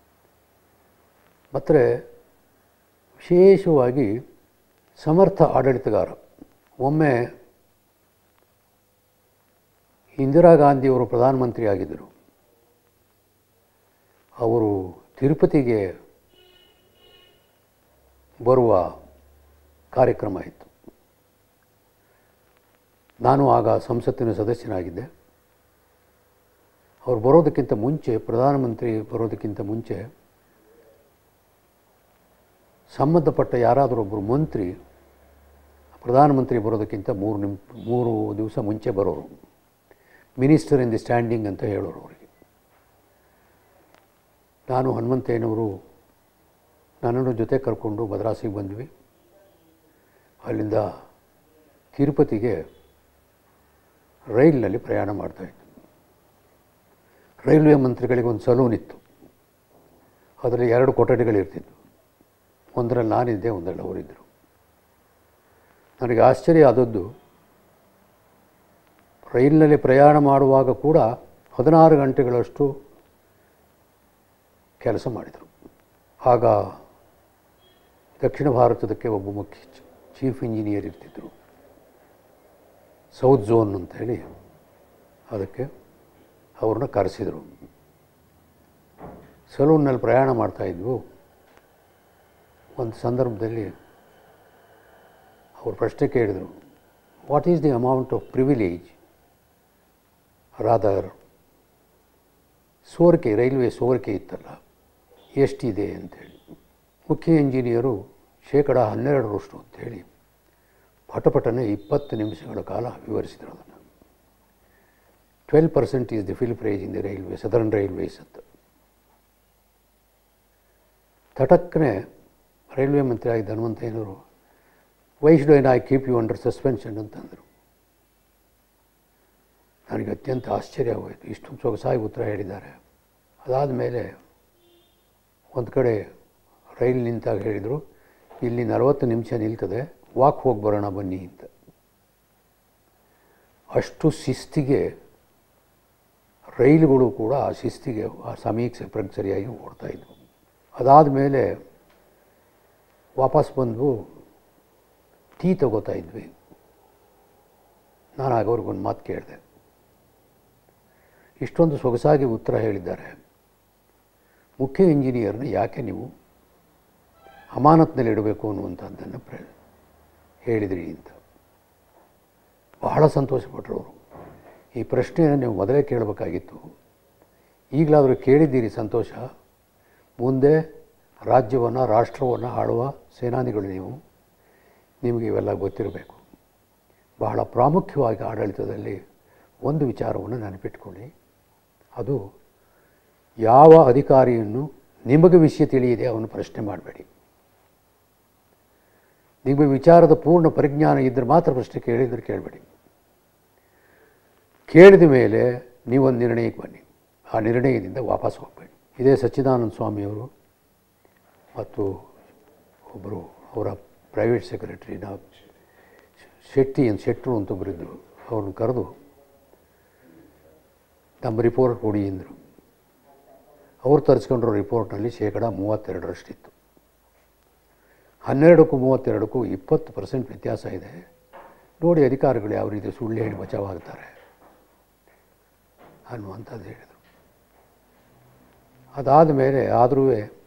ಮತ್ತು ವಿಶೇಷವಾಗಿ ಸಮರ್ಥ ಆಡಳಿತಗಾರ ಒಮ್ಮೆ ಇಂದಿರಾ ಗಾಂಧಿಯವರು ಪ್ರಧಾನಮಂತ್ರಿ ಆಗಿದ್ದರು ಅವರು ತಿರುಪತಿಗೆ ಬರುವ ಕಾರ್ಯಕ್ರಮ ಇತ್ತು ನಾನು ಆಗ ಸಂಸತ್ತಿನ ಸದಸ್ಯನಾಗಿದ್ದೆ ಅವ್ರು ಬರೋದಕ್ಕಿಂತ ಮುಂಚೆ ಪ್ರಧಾನಮಂತ್ರಿ ಬರೋದಕ್ಕಿಂತ ಮುಂಚೆ ಸಂಬಂಧಪಟ್ಟ ಯಾರಾದರೂ ಒಬ್ಬರು ಮಂತ್ರಿ ಪ್ರಧಾನಮಂತ್ರಿ ಬರೋದಕ್ಕಿಂತ ಮೂರು ನಿಮ್ ಮೂರು ದಿವಸ ಮುಂಚೆ ಬರೋರು ಮಿನಿಸ್ಟರ್ ಇನ್ ದಿ ಸ್ಟ್ಯಾಂಡಿಂಗ್ ಅಂತ ಹೇಳೋರು ಅವರಿಗೆ ನಾನು ಹನುಮಂತಯ್ಯನವರು ನನ್ನನ್ನು ಜೊತೆ ಕರ್ಕೊಂಡು ಮದ್ರಾಸಿಗೆ ಬಂದ್ವಿ ಅಲ್ಲಿಂದ ತಿರುಪತಿಗೆ ರೈಲಿನಲ್ಲಿ ಪ್ರಯಾಣ ಮಾಡ್ತಾಯಿದ್ವಿ ರೈಲ್ವೆ ಮಂತ್ರಿಗಳಿಗೆ ಒಂದು ಸಲೂನ್ ಇತ್ತು ಅದರಲ್ಲಿ ಎರಡು ಕೊಠಡಿಗಳಿರ್ತಿದ್ವು ಒಂದರಲ್ಲಿ ನಾನಿದ್ದೆ ಒಂದರಲ್ಲಿ ಅವರಿದ್ದರು ನನಗೆ ಆಶ್ಚರ್ಯ ಆದದ್ದು ರೈಲಿನಲ್ಲಿ ಪ್ರಯಾಣ ಮಾಡುವಾಗ ಕೂಡ ಹದಿನಾರು ಗಂಟೆಗಳಷ್ಟು ಕೆಲಸ ಮಾಡಿದರು ಆಗ ದಕ್ಷಿಣ ಭಾರತದಕ್ಕೆ ಒಬ್ಬ ಮುಖ್ಯ ಚೀಫ್ ಇಂಜಿನಿಯರ್ ಇರ್ತಿದ್ದರು ಸೌತ್ ಝೋನ್ ಅಂತ ಹೇಳಿ ಅದಕ್ಕೆ ಅವ್ರನ್ನ ಕರೆಸಿದರು ಸಲೂನ್ನಲ್ಲಿ ಪ್ರಯಾಣ ಮಾಡ್ತಾಯಿದ್ವು ಒಂದು ಸಂದರ್ಭದಲ್ಲಿ ಅವರು ಪ್ರಶ್ನೆ ಕೇಳಿದರು what is the amount of privilege rather ಸೋರಿಕೆ ರೈಲ್ವೆ ಸೋರಿಕೆ ಇತ್ತಲ್ಲ ಎಷ್ಟಿದೆ ಅಂಥೇಳಿ ಮುಖ್ಯ ಇಂಜಿನಿಯರು ಶೇಕಡ ಹನ್ನೆರಡರಷ್ಟು ಅಂಥೇಳಿ ಪಟಪಟನೆ ಇಪ್ಪತ್ತು ನಿಮಿಷಗಳ ಕಾಲ ವಿವರಿಸಿದರು ಅದನ್ನು twelve percent is the fill price in the railway southern railways ಅಂತ ತಟಕ್ಕನೆ ರೈಲ್ವೆ ಮಂತ್ರಿ ಆಗಿದ್ದ ಹನುಮಂತಯ್ಯನವರು why should in I keep you under suspension ಅಂತಂದರು ನನಗೆ ಅತ್ಯಂತ ಆಶ್ಚರ್ಯವಾಯಿತು ಇಷ್ಟೊಂದು ಸೊಗಸಾಗಿ ಉತ್ತರ ಹೇಳಿದ್ದಾರೆ ಅದಾದ ಮೇಲೆ ಒಂದು ಕಡೆ ರೈಲ್ ನಿಂತಾಗ ಹೇಳಿದರು ಇಲ್ಲಿ ನಲವತ್ತು ನಿಮಿಷ ನಿಲ್ತದೆ ವಾಕ್ ಹೋಗಿ ಬರೋಣ ಬನ್ನಿ ಅಂತ ಅಷ್ಟು ಶಿಸ್ತಿಗೆ ರೈಲುಗಳು ಕೂಡ ಆ ಶಿಸ್ತಿಗೆ ಆ ಸಮಯಕ್ಕೆ ಸರಿ ಸರಿಯಾಗಿ ಓಡ್ತಾ ಇದ್ವು ಅದಾದ ಮೇಲೆ ವಾಪಸ್ ಬಂದು ಟೀ ತಗೋತಾ ಇದ್ವಿ ನಾನು ಆಗ ಅವ್ರಿಗೊಂದು ಮಾತು ಕೇಳಿದೆ ಇಷ್ಟೊಂದು ಸೊಗಸಾಗಿ ಉತ್ತರ ಹೇಳಿದ್ದಾರೆ ಮುಖ್ಯ ಇಂಜಿನಿಯರ್ನ ಯಾಕೆ ನೀವು ಅಮಾನತ್ನಲ್ಲಿ ಇಡಬೇಕು ಅನ್ನುವಂಥದ್ದನ್ನು ಪ್ರ ಹೇಳಿದ್ರಿ ಅಂತ ಬಹಳ ಸಂತೋಷಪಟ್ಟರು ಅವರು ಈ ಪ್ರಶ್ನೆಯನ್ನು ನೀವು ಮೊದಲೇ ಕೇಳಬೇಕಾಗಿತ್ತು ಈಗಲಾದರೂ ಕೇಳಿದ್ದೀರಿ ಸಂತೋಷ ಮುಂದೆ ರಾಜ್ಯವನ್ನು ರಾಷ್ಟ್ರವನ್ನು ಆಳುವ ಸೇನಾನಿಗಳು ನೀವು ನಿಮಗೆ ಇವೆಲ್ಲ ಗೊತ್ತಿರಬೇಕು ಬಹಳ ಪ್ರಾಮುಖ್ಯವಾಗಿ ಆಡಳಿತದಲ್ಲಿ ಒಂದು ವಿಚಾರವನ್ನು ನೆನಪಿಟ್ಕೊಳ್ಳಿ ಅದು ಯಾವ ಅಧಿಕಾರಿಯನ್ನು ನಿಮಗೆ ವಿಷಯ ತಿಳಿಯದೆ ಅವನು ಪ್ರಶ್ನೆ ಮಾಡಬೇಡಿ ನಿಮಗೆ ವಿಚಾರದ ಪೂರ್ಣ ಪರಿಜ್ಞಾನ ಇದ್ದರೆ ಮಾತ್ರ ಪ್ರಶ್ನೆ ಕೇಳಿದರೆ ಕೇಳಬೇಡಿ ಕೇಳಿದ ಮೇಲೆ ನೀವೊಂದು ನಿರ್ಣಯಕ್ಕೆ ಬನ್ನಿ ಆ ನಿರ್ಣಯದಿಂದ ವಾಪಸ್ ಹೋಗಬೇಡಿ ಇದೇ ಸಚ್ಚಿದಾನಂದ ಸ್ವಾಮಿಯವರು ಮತ್ತು ಒಬ್ಬರು ಅವರ ಪ್ರೈವೇಟ್ ಸೆಕ್ರೆಟರಿ ನಾವು ಶೆಟ್ಟಿ ಅಂತ ಶೆಟ್ಟರು ಅಂತ ಒಬ್ಬರಿದ್ದರು ಅವ್ರನ್ನ ಕರೆದು ನಮ್ಮ ರಿಪೋರ್ಟ್ ಕೊಡಿ ಅಂದರು ಅವ್ರು ತರಿಸ್ಕೊಂಡಿರೋ ರಿಪೋರ್ಟ್ನಲ್ಲಿ ಶೇಕಡ ಮೂವತ್ತೆರಡರಷ್ಟಿತ್ತು ಹನ್ನೆರಡಕ್ಕೂ ಮೂವತ್ತೆರಡಕ್ಕೂ ಇಪ್ಪತ್ತು ಪರ್ಸೆಂಟ್ ವ್ಯತ್ಯಾಸ ಇದೆ ನೋಡಿ ಅಧಿಕಾರಿಗಳು ಯಾವ ರೀತಿ ಸುಳ್ಳು ಹೇಳಿ ಬಚಾವಾಗ್ತಾರೆ ಅನ್ನುವಂಥದ್ದು ಹೇಳಿದರು ಅದಾದ ಮೇಲೆ ಆದರೂ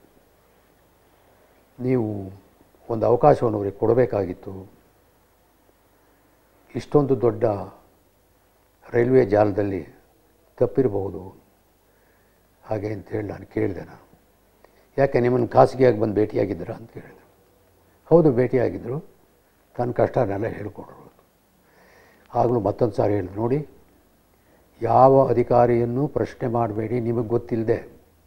ನೀವು ಒಂದು ಅವಕಾಶವನ್ನು ಅವರಿಗೆ ಕೊಡಬೇಕಾಗಿತ್ತು ಇಷ್ಟೊಂದು ದೊಡ್ಡ ರೈಲ್ವೆ ಜಾಲದಲ್ಲಿ ತಪ್ಪಿರಬಹುದು ಹಾಗೆ ಅಂತೇಳಿ ನಾನು ಕೇಳಿದೆ ನಾನು ಯಾಕೆ ನಿಮ್ಮನ್ನು ಖಾಸಗಿಯಾಗಿ ಬಂದು ಭೇಟಿಯಾಗಿದ್ದೀರಾ ಅಂತ ಕೇಳಿದೆ ಹೌದು ಭೇಟಿಯಾಗಿದ್ದರು ತನ್ನ ಕಷ್ಟನೆಲ್ಲ ಹೇಳ್ಕೊಡ್ರು ಆಗಲೂ ಮತ್ತೊಂದು ಸಾರಿ ಹೇಳಿದ್ರು ನೋಡಿ ಯಾವ ಅಧಿಕಾರಿಯನ್ನು ಪ್ರಶ್ನೆ ಮಾಡಬೇಡಿ ನಿಮಗೆ ಗೊತ್ತಿಲ್ಲದೆ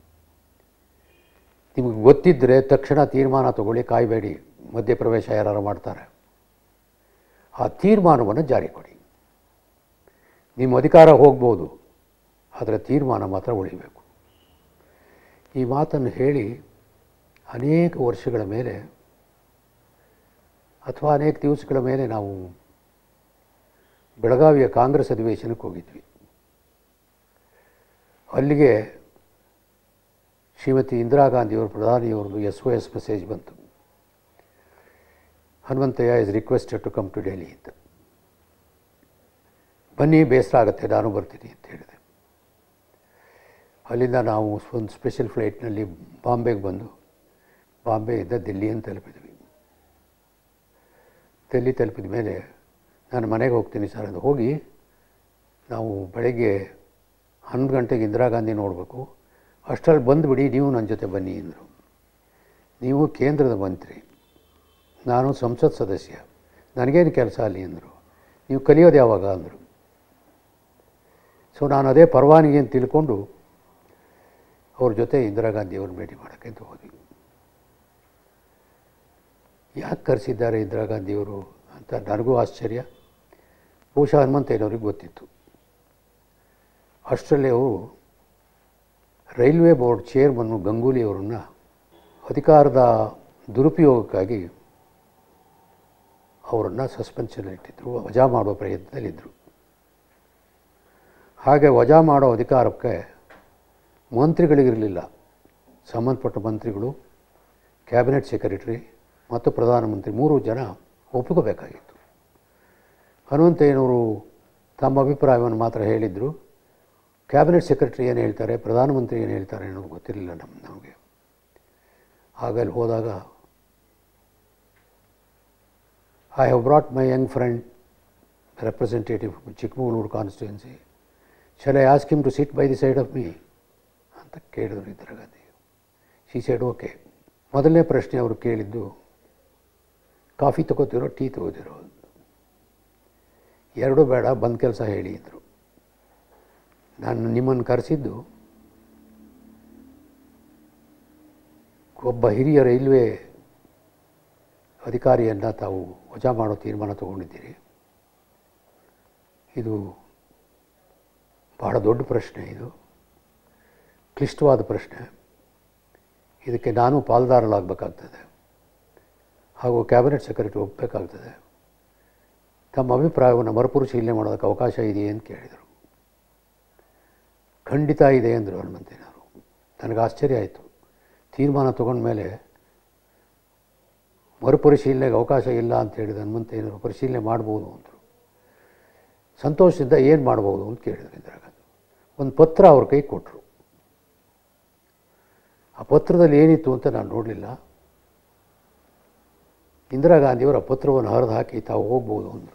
ನಿಮಗೆ ಗೊತ್ತಿದ್ದರೆ ತಕ್ಷಣ ತೀರ್ಮಾನ ತಗೊಳ್ಳಿ ಕಾಯಬೇಡಿ ಮಧ್ಯಪ್ರವೇಶ ಯಾರು ಮಾಡ್ತಾರೆ ಆ ತೀರ್ಮಾನವನ್ನು ಜಾರಿ ಕೊಡಿ ನಿಮ್ಮ ಅಧಿಕಾರ ಹೋಗ್ಬೋದು ಆದರೆ ತೀರ್ಮಾನ ಮಾತ್ರ ಉಳಿಬೇಕು ಈ ಮಾತನ್ನು ಹೇಳಿ ಅನೇಕ ವರ್ಷಗಳ ಮೇಲೆ ಅಥವಾ ಅನೇಕ ದಿವಸಗಳ ಮೇಲೆ ನಾವು ಬೆಳಗಾವಿಯ ಕಾಂಗ್ರೆಸ್ ಅಧಿವೇಶನಕ್ಕೆ ಹೋಗಿದ್ವಿ ಅಲ್ಲಿಗೆ ಶ್ರೀಮತಿ ಇಂದಿರಾ ಗಾಂಧಿಯವರು ಪ್ರಧಾನಿಯವ್ರದ್ದು ಎಸ್ ಒ ಎಸ್ ಮೆಸೇಜ್ ಬಂತು Hanumanthaiah is requested to come to Delhi ಅಂತ ಬನ್ನಿ ಬೇಸರ ಆಗುತ್ತೆ ನಾನು ಬರ್ತೀನಿ ಅಂತ ಹೇಳಿದೆ ಅಲ್ಲಿಂದ ನಾವು ಒಂದು ಸ್ಪೆಷಲ್ ಫ್ಲೈಟ್ನಲ್ಲಿ ಬಾಂಬೆಗೆ ಬಂದು ಬಾಂಬೆಯಿಂದ ದಿಲ್ಲಿಯನ್ನು ತಲುಪಿದ್ವಿ ದಿಲ್ಲಿ ತಲುಪಿದ ಮೇಲೆ ನಾನು ಮನೆಗೆ ಹೋಗ್ತೀನಿ ಸರ್ ಅದು ಹೋಗಿ ನಾವು ಬೆಳಗ್ಗೆ ಹನ್ನೊಂದು ಗಂಟೆಗೆ ಇಂದಿರಾ ಗಾಂಧಿ ನೋಡಬೇಕು ಅಷ್ಟರಲ್ಲಿ ಬಂದುಬಿಡಿ ನೀವು ನನ್ನ ಜೊತೆ ಬನ್ನಿ ಅಂದರು ನೀವು ಕೇಂದ್ರದ ಮಂತ್ರಿ ನಾನು ಸಂಸತ್ ಸದಸ್ಯ ನನಗೇನು ಕೆಲಸ ಅಲ್ಲಿ ಅಂದರು ನೀವು ಕಲಿಯೋದು ಯಾವಾಗ ಅಂದರು ಸೊ ನಾನು ಅದೇ ಪರವಾನಗಿ ಅಂತ ತಿಳ್ಕೊಂಡು ಅವ್ರ ಜೊತೆ ಇಂದಿರಾ ಗಾಂಧಿಯವ್ರನ್ನ ಭೇಟಿ ಮಾಡೋಕ್ಕೆ ಅಂತ ಹೋದ್ವಿ ಯಾಕೆ ಕರೆಸಿದ್ದಾರೆ ಇಂದಿರಾ ಗಾಂಧಿಯವರು ಅಂತ ನನಗೂ ಆಶ್ಚರ್ಯ ಬಹುಶಃ ಹನುಮಂತಯ್ಯನವ್ರಿಗೆ ಗೊತ್ತಿತ್ತು ಅಷ್ಟರಲ್ಲಿ ಅವರು ರೈಲ್ವೆ ಬೋರ್ಡ್ ಚೇರ್ಮನ್ನು ಗಂಗೂಲಿಯವರನ್ನು ಅಧಿಕಾರದ ದುರುಪಯೋಗಕ್ಕಾಗಿ ಅವರನ್ನು ಸಸ್ಪೆನ್ಷನಲ್ಲಿಟ್ಟಿದ್ದರು ವಜಾ ಮಾಡುವ ಪ್ರಯತ್ನದಲ್ಲಿದ್ದರು ಹಾಗೆ ವಜಾ ಮಾಡೋ ಅಧಿಕಾರಕ್ಕೆ ಮಂತ್ರಿಗಳಿಗಿರಲಿಲ್ಲ ಸಂಬಂಧಪಟ್ಟ ಮಂತ್ರಿಗಳು ಕ್ಯಾಬಿನೆಟ್ ಸೆಕ್ರೆಟರಿ ಮತ್ತು ಪ್ರಧಾನಮಂತ್ರಿ ಮೂರು ಜನ ಒಪ್ಪಿಕೋಬೇಕಾಗಿತ್ತು ಹನುಮಂತಯ್ಯನವರು ತಮ್ಮ ಅಭಿಪ್ರಾಯವನ್ನು ಮಾತ್ರ ಹೇಳಿದರು ಕ್ಯಾಬಿನೆಟ್ ಸೆಕ್ರೆಟರಿ ಏನು ಹೇಳ್ತಾರೆ ಪ್ರಧಾನಮಂತ್ರಿ ಏನು ಹೇಳ್ತಾರೆ ಅನ್ನೋದು ಗೊತ್ತಿರಲಿಲ್ಲ ನಮ್ಮ ನಮಗೆ ಆಗ ಅಲ್ಲಿ ಹೋದಾಗ I have brought my young friend representative Chikkamagaluru constituency shall I ask him to sit by the side of me ಅಂತ ಕೇಳಿದ್ರು Indira Gandhi she said okay ಮೊದಲನೇ ಪ್ರಶ್ನೆ ಅವರು ಕೇಳಿದ್ದು ಕಾಫಿ ತಗೋತಿರೋ ಟೀ ತಗೋತಿರೋ ಎರಡೂ ಬೇಡ ಬಂದ ಕೆಲಸ ಹೇಳಿ ಅಂದರು ನಾನು ನಿಮ್ಮನ್ನು ಕರೆಸಿದ್ದು ಒಬ್ಬ ಹಿರಿಯ ರೈಲ್ವೆ ಅಧಿಕಾರಿಯನ್ನು ತಾವು ವಜಾ ಮಾಡೋ ತೀರ್ಮಾನ ತಗೊಂಡಿದ್ದೀರಿ ಇದು ಬಹಳ ದೊಡ್ಡ ಪ್ರಶ್ನೆ ಇದು ಕ್ಲಿಷ್ಟವಾದ ಪ್ರಶ್ನೆ ಇದಕ್ಕೆ ನಾನು ಪಾಲ್ದಾರಲಾಗಬೇಕಾಗ್ತದೆ ಹಾಗೂ ಕ್ಯಾಬಿನೆಟ್ ಸೆಕ್ರೆಟರಿ ಒಪ್ಪಬೇಕಾಗ್ತದೆ ತಮ್ಮ ಅಭಿಪ್ರಾಯವನ್ನು ಮರುಪರಿಶೀಲನೆ ಮಾಡೋದಕ್ಕೆ ಅವಕಾಶ ಇದೆಯೇ ಅಂತ ಕೇಳಿದರು ಖಂಡಿತ ಇದೆ ಅಂದರು ಹನುಮಂತಯ್ಯನವರು ನನಗೆ ಆಶ್ಚರ್ಯ ಆಯಿತು ತೀರ್ಮಾನ ತಗೊಂಡ ಮೇಲೆ ಮರುಪರಿಶೀಲನೆಗೆ ಅವಕಾಶ ಇಲ್ಲ ಅಂತ ಹೇಳಿದ ಹನುಮಂತಯ್ಯನವರು ಪರಿಶೀಲನೆ ಮಾಡ್ಬೋದು ಅಂದರು ಸಂತೋಷದಿಂದ ಏನು ಮಾಡ್ಬೋದು ಅಂತ ಕೇಳಿದ್ರು ಇಂದಿರಾ ಗಾಂಧಿ ಒಂದು ಪತ್ರ ಅವ್ರ ಕೈ ಕೊಟ್ಟರು ಆ ಪತ್ರದಲ್ಲಿ ಏನಿತ್ತು ಅಂತ ನಾನು ನೋಡಲಿಲ್ಲ ಇಂದಿರಾ ಗಾಂಧಿಯವರು ಆ ಪತ್ರವನ್ನು ಹರಿದು ಹಾಕಿ ತಾವು ಹೋಗ್ಬೋದು ಅಂದರು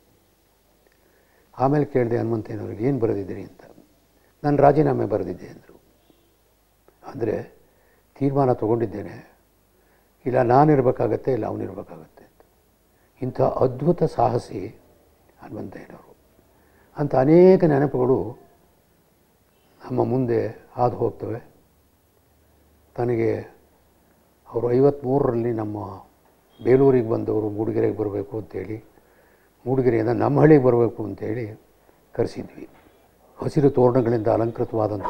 ಆಮೇಲೆ ಕೇಳಿದೆ ಹನುಮಂತಯ್ಯನವ್ರಿಗೆ ಏನು ಬರೆದಿದ್ದೀರಿ ಅಂತ ನಾನು ರಾಜೀನಾಮೆ ಬರೆದಿದ್ದೆ ಅಂದರು ಅಂದರೆ ತೀರ್ಮಾನ ತಗೊಂಡಿದ್ದೇನೆ ಇಲ್ಲ ನಾನಿರಬೇಕಾಗತ್ತೆ ಇಲ್ಲ ಅವನಿರಬೇಕಾಗತ್ತೆ ಅಂತ ಇಂಥ ಅದ್ಭುತ ಸಾಹಸಿ ಹನುಮಂತಯ್ಯನವರು ಅಂಥ ಅನೇಕ ನೆನಪುಗಳು ನಮ್ಮ ಮುಂದೆ ಹಾದು ಹೋಗ್ತವೆ ತನಗೆ ಅವರು ಐವತ್ತ್ಮೂರರಲ್ಲಿ ನಮ್ಮ ಬೇಲೂರಿಗೆ ಬಂದವರು ಮೂಡಿಗೆರೆಗೆ ಬರಬೇಕು ಅಂತೇಳಿ ಮೂಡಿಗೆರೆಯಿಂದ ನಮ್ಮ ಹಳ್ಳಿಗೆ ಬರಬೇಕು ಅಂತೇಳಿ ಕರೆಸಿದ್ವಿ ಹಸಿರು ತೋರಣಗಳಿಂದ ಅಲಂಕೃತವಾದಂಥ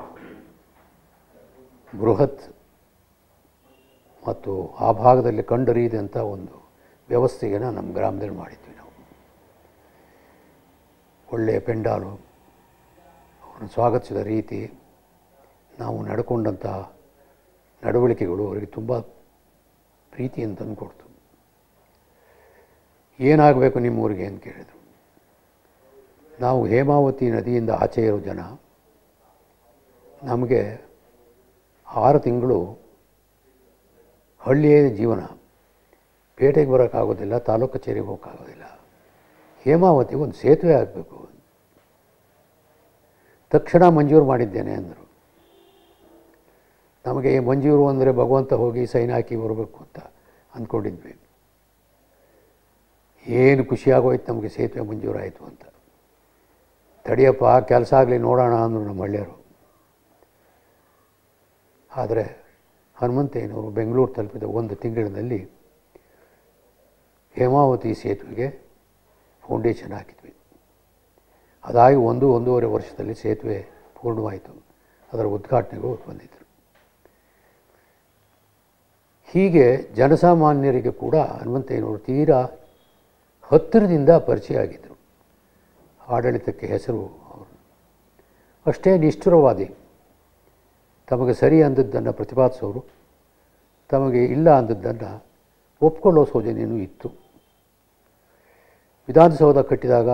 ಬೃಹತ್ ಮತ್ತು ಆ ಭಾಗದಲ್ಲಿ ಕಂಡರಿಯದಂಥ ಒಂದು ವ್ಯವಸ್ಥೆಯನ್ನು ನಮ್ಮ ಗ್ರಾಮದಲ್ಲಿ ಮಾಡಿದ್ವಿ ನಾವು ಒಳ್ಳೆಯ ಪೆಂಡಾಲು ಅವರನ್ನು ಸ್ವಾಗತಿಸಿದ ರೀತಿ ನಾವು ನಡ್ಕೊಂಡಂಥ ನಡವಳಿಕೆಗಳು ಅವರಿಗೆ ತುಂಬ ಪ್ರೀತಿಯನ್ನು ತಂದುಕೊಡ್ತು ಏನಾಗಬೇಕು ನಿಮ್ಮೂರಿಗೆ ಅಂತ ಕೇಳಿದರು ನಾವು ಹೇಮಾವತಿ ನದಿಯಿಂದ ಆಚೆ ಇರೋ ಜನ ನಮಗೆ ಆರು ತಿಂಗಳು ಹಳ್ಳಿಯೇ ಜೀವನ ಪೇಟೆಗೆ ಬರೋಕ್ಕಾಗೋದಿಲ್ಲ ತಾಲೂಕು ಕಚೇರಿಗೆ ಹೋಗೋಕ್ಕಾಗೋದಿಲ್ಲ ಹೇಮಾವತಿ ಒಂದು ಸೇತುವೆ ಆಗಬೇಕು ತಕ್ಷಣ ಮಂಜೂರು ಮಾಡಿದ್ದೇನೆ ಅಂದರು ನಮಗೆ ಮಂಜೂರು ಅಂದರೆ ಭಗವಂತ ಹೋಗಿ ಸೈನ್ ಹಾಕಿ ಬರಬೇಕು ಅಂತ ಅಂದ್ಕೊಂಡಿದ್ವಿ ಏನು ಖುಷಿಯಾಗೋಯ್ತು ನಮಗೆ ಸೇತುವೆ ಮಂಜೂರಾಯಿತು ಅಂತ ತಡಿಯಪ್ಪ ಕೆಲಸ ಆಗಲಿ ನೋಡೋಣ ಅಂದರು ನಮ್ಮ ಹಳ್ಳಿಯರು ಆದರೆ ಹನುಮಂತಯ್ಯನವರು ಬೆಂಗಳೂರು ತಲುಪಿದ ಒಂದು ತಿಂಗಳಿನಲ್ಲಿ ಹೇಮಾವತಿ ಸೇತುವೆಗೆ ಫೌಂಡೇಶನ್ ಹಾಕಿದ್ವಿ ಅದಾಗಿ ಒಂದು ಒಂದೂವರೆ ವರ್ಷದಲ್ಲಿ ಸೇತುವೆ ಪೂರ್ಣವಾಯಿತು ಅದರ ಉದ್ಘಾಟನೆಗೂ ಬಂದಿದ್ದರು ಹೀಗೆ ಜನಸಾಮಾನ್ಯರಿಗೆ ಕೂಡ ಹನುಮಂತಯ್ಯನವರು ತೀರಾ ಹತ್ತಿರದಿಂದ ಪರಿಚಯ ಆಗಿದ್ದರು ಆಡಳಿತಕ್ಕೆ ಹೆಸರು ಅವರು ಅಷ್ಟೇ ನಿಷ್ಠುರವಾದಿ ತಮಗೆ ಸರಿ ಅಂದದ್ದನ್ನು ಪ್ರತಿಪಾದಿಸೋರು ತಮಗೆ ಇಲ್ಲ ಅಂದದ್ದನ್ನು ಒಪ್ಕೊಳ್ಳೋ ಸೌಜನ್ಯನೂ ಇತ್ತು ವಿಧಾನಸೌಧ ಕಟ್ಟಿದಾಗ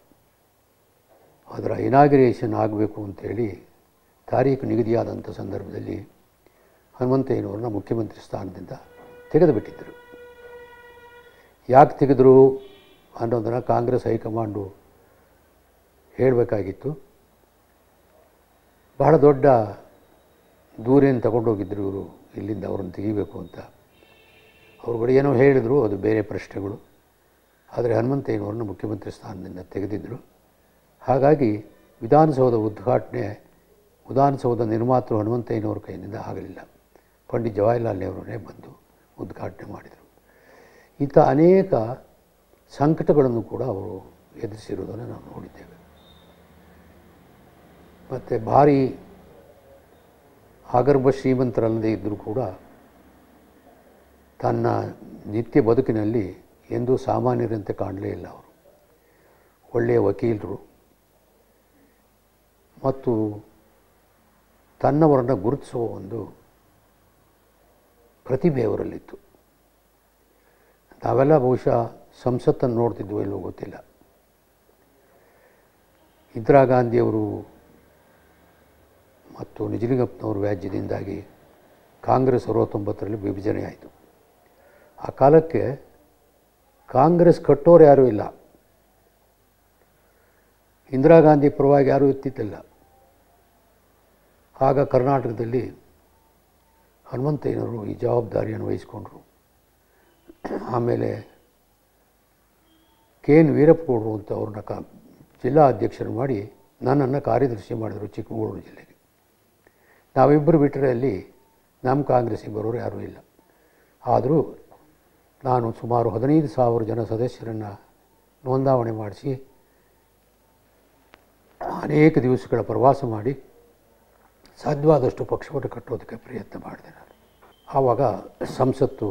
ಅದರ ಇನಾಗ್ರೇಷನ್ ಆಗಬೇಕು ಅಂತೇಳಿ ತಾರೀಖು ನಿಗದಿಯಾದಂಥ ಸಂದರ್ಭದಲ್ಲಿ ಹನುಮಂತಯ್ಯನವ್ರನ್ನ ಮುಖ್ಯಮಂತ್ರಿ ಸ್ಥಾನದಿಂದ ತೆಗೆದುಬಿಟ್ಟಿದ್ದರು ಯಾಕೆ ತೆಗೆದರು ಅನ್ನೋದನ್ನು ಕಾಂಗ್ರೆಸ್ ಹೈಕಮಾಂಡು ಹೇಳಬೇಕಾಗಿತ್ತು ಬಹಳ ದೊಡ್ಡ ದೂರೇನು ತಗೊಂಡೋಗಿದ್ದರು ಇವರು ಇಲ್ಲಿಂದ ಅವ್ರನ್ನ ತೆಗಿಬೇಕು ಅಂತ ಅವ್ರುಗಳು ಏನೋ ಹೇಳಿದರು ಅದು ಬೇರೆ ಪ್ರಶ್ನೆಗಳು ಆದರೆ ಹನುಮಂತಯ್ಯನವ್ರನ್ನ ಮುಖ್ಯಮಂತ್ರಿ ಸ್ಥಾನದಿಂದ ತೆಗೆದಿದ್ದರು ಹಾಗಾಗಿ ವಿಧಾನಸೌಧ ಉದ್ಘಾಟನೆ ವಿಧಾನಸೌಧ ನಿರ್ಮಾತೃ ಹನುಮಂತಯ್ಯನವ್ರ ಕೈಯಿಂದ ಆಗಲಿಲ್ಲ ಪಂಡಿತ್ ಜವಾಹರ್ಲಾಲ್ ನೆಹರೂನೇ ಬಂದು ಉದ್ಘಾಟನೆ ಮಾಡಿದರು ಇಂಥ ಅನೇಕ ಸಂಕಟಗಳನ್ನು ಕೂಡ ಅವರು ಎದುರಿಸಿರುವುದನ್ನು ನಾವು ನೋಡಿದ್ದೇವೆ ಮತ್ತು ಭಾರಿ ಆಗರ್ಭ ಶ್ರೀಮಂತರಲ್ಲದೆ ಇದ್ದರೂ ಕೂಡ ತನ್ನ ನಿತ್ಯ ಬದುಕಿನಲ್ಲಿ ಎಂದೂ ಸಾಮಾನ್ಯರಂತೆ ಕಾಣಲೇ ಇಲ್ಲ ಅವರು ಒಳ್ಳೆಯ ವಕೀಲರು ಮತ್ತು ತನ್ನವರನ್ನು ಗುರುತಿಸುವ ಒಂದು ಪ್ರತಿಭೆ ಅವರಲ್ಲಿತ್ತು ನಾವೆಲ್ಲ ಬಹುಶಃ ಸಂಸತ್ತನ್ನು ನೋಡ್ತಿದ್ವೋ ಇಲ್ಲವೋ ಗೊತ್ತಿಲ್ಲ ಇಂದಿರಾ ಗಾಂಧಿಯವರು ಮತ್ತು ನಿಜಲಿಂಗಪ್ಪನವ್ರ ವ್ಯಾಜ್ಯದಿಂದಾಗಿ ಕಾಂಗ್ರೆಸ್ ಅರವತ್ತೊಂಬತ್ತರಲ್ಲಿ ವಿಭಜನೆ ಆಯಿತು ಆ ಕಾಲಕ್ಕೆ ಕಾಂಗ್ರೆಸ್ ಕಟ್ಟೋರು ಯಾರೂ ಇಲ್ಲ ಇಂದಿರಾ ಗಾಂಧಿ ಪರವಾಗಿ ಯಾರೂ ಇತ್ತಿದ್ದಿಲ್ಲ ಆಗ ಕರ್ನಾಟಕದಲ್ಲಿ ಹನುಮಂತಯ್ಯನವರು ಈ ಜವಾಬ್ದಾರಿಯನ್ನು ವಹಿಸ್ಕೊಂಡ್ರು ಆಮೇಲೆ ಕೆ ಎನ್ ವೀರಪ್ಪಗೌಡರು ಅಂತ ಅವ್ರನ್ನ ಕಾ ಜಿಲ್ಲಾ ಅಧ್ಯಕ್ಷರು ಮಾಡಿ ನನ್ನನ್ನು ಕಾರ್ಯದರ್ಶಿ ಮಾಡಿದರು ಚಿಕ್ಕಮಗಳೂರು ಜಿಲ್ಲೆಗೆ ನಾವಿಬ್ಬರು ಬಿಟ್ಟರೆ ಅಲ್ಲಿ ನಮ್ಮ ಕಾಂಗ್ರೆಸ್ಸಿಗೆ ಬರೋರು ಯಾರೂ ಇಲ್ಲ ಆದರೂ ನಾನು ಸುಮಾರು ಹದಿನೈದು ಸಾವಿರ ಜನ ಸದಸ್ಯರನ್ನು ನೋಂದಾವಣೆ ಮಾಡಿಸಿ ಅನೇಕ ದಿವಸಗಳ ಪ್ರವಾಸ ಮಾಡಿ ಸಾಧ್ಯವಾದಷ್ಟು ಪಕ್ಷವನ್ನು ಕಟ್ಟೋದಕ್ಕೆ ಪ್ರಯತ್ನ ಮಾಡಿದೆ ನಾನು ಆವಾಗ ಸಂಸತ್ತು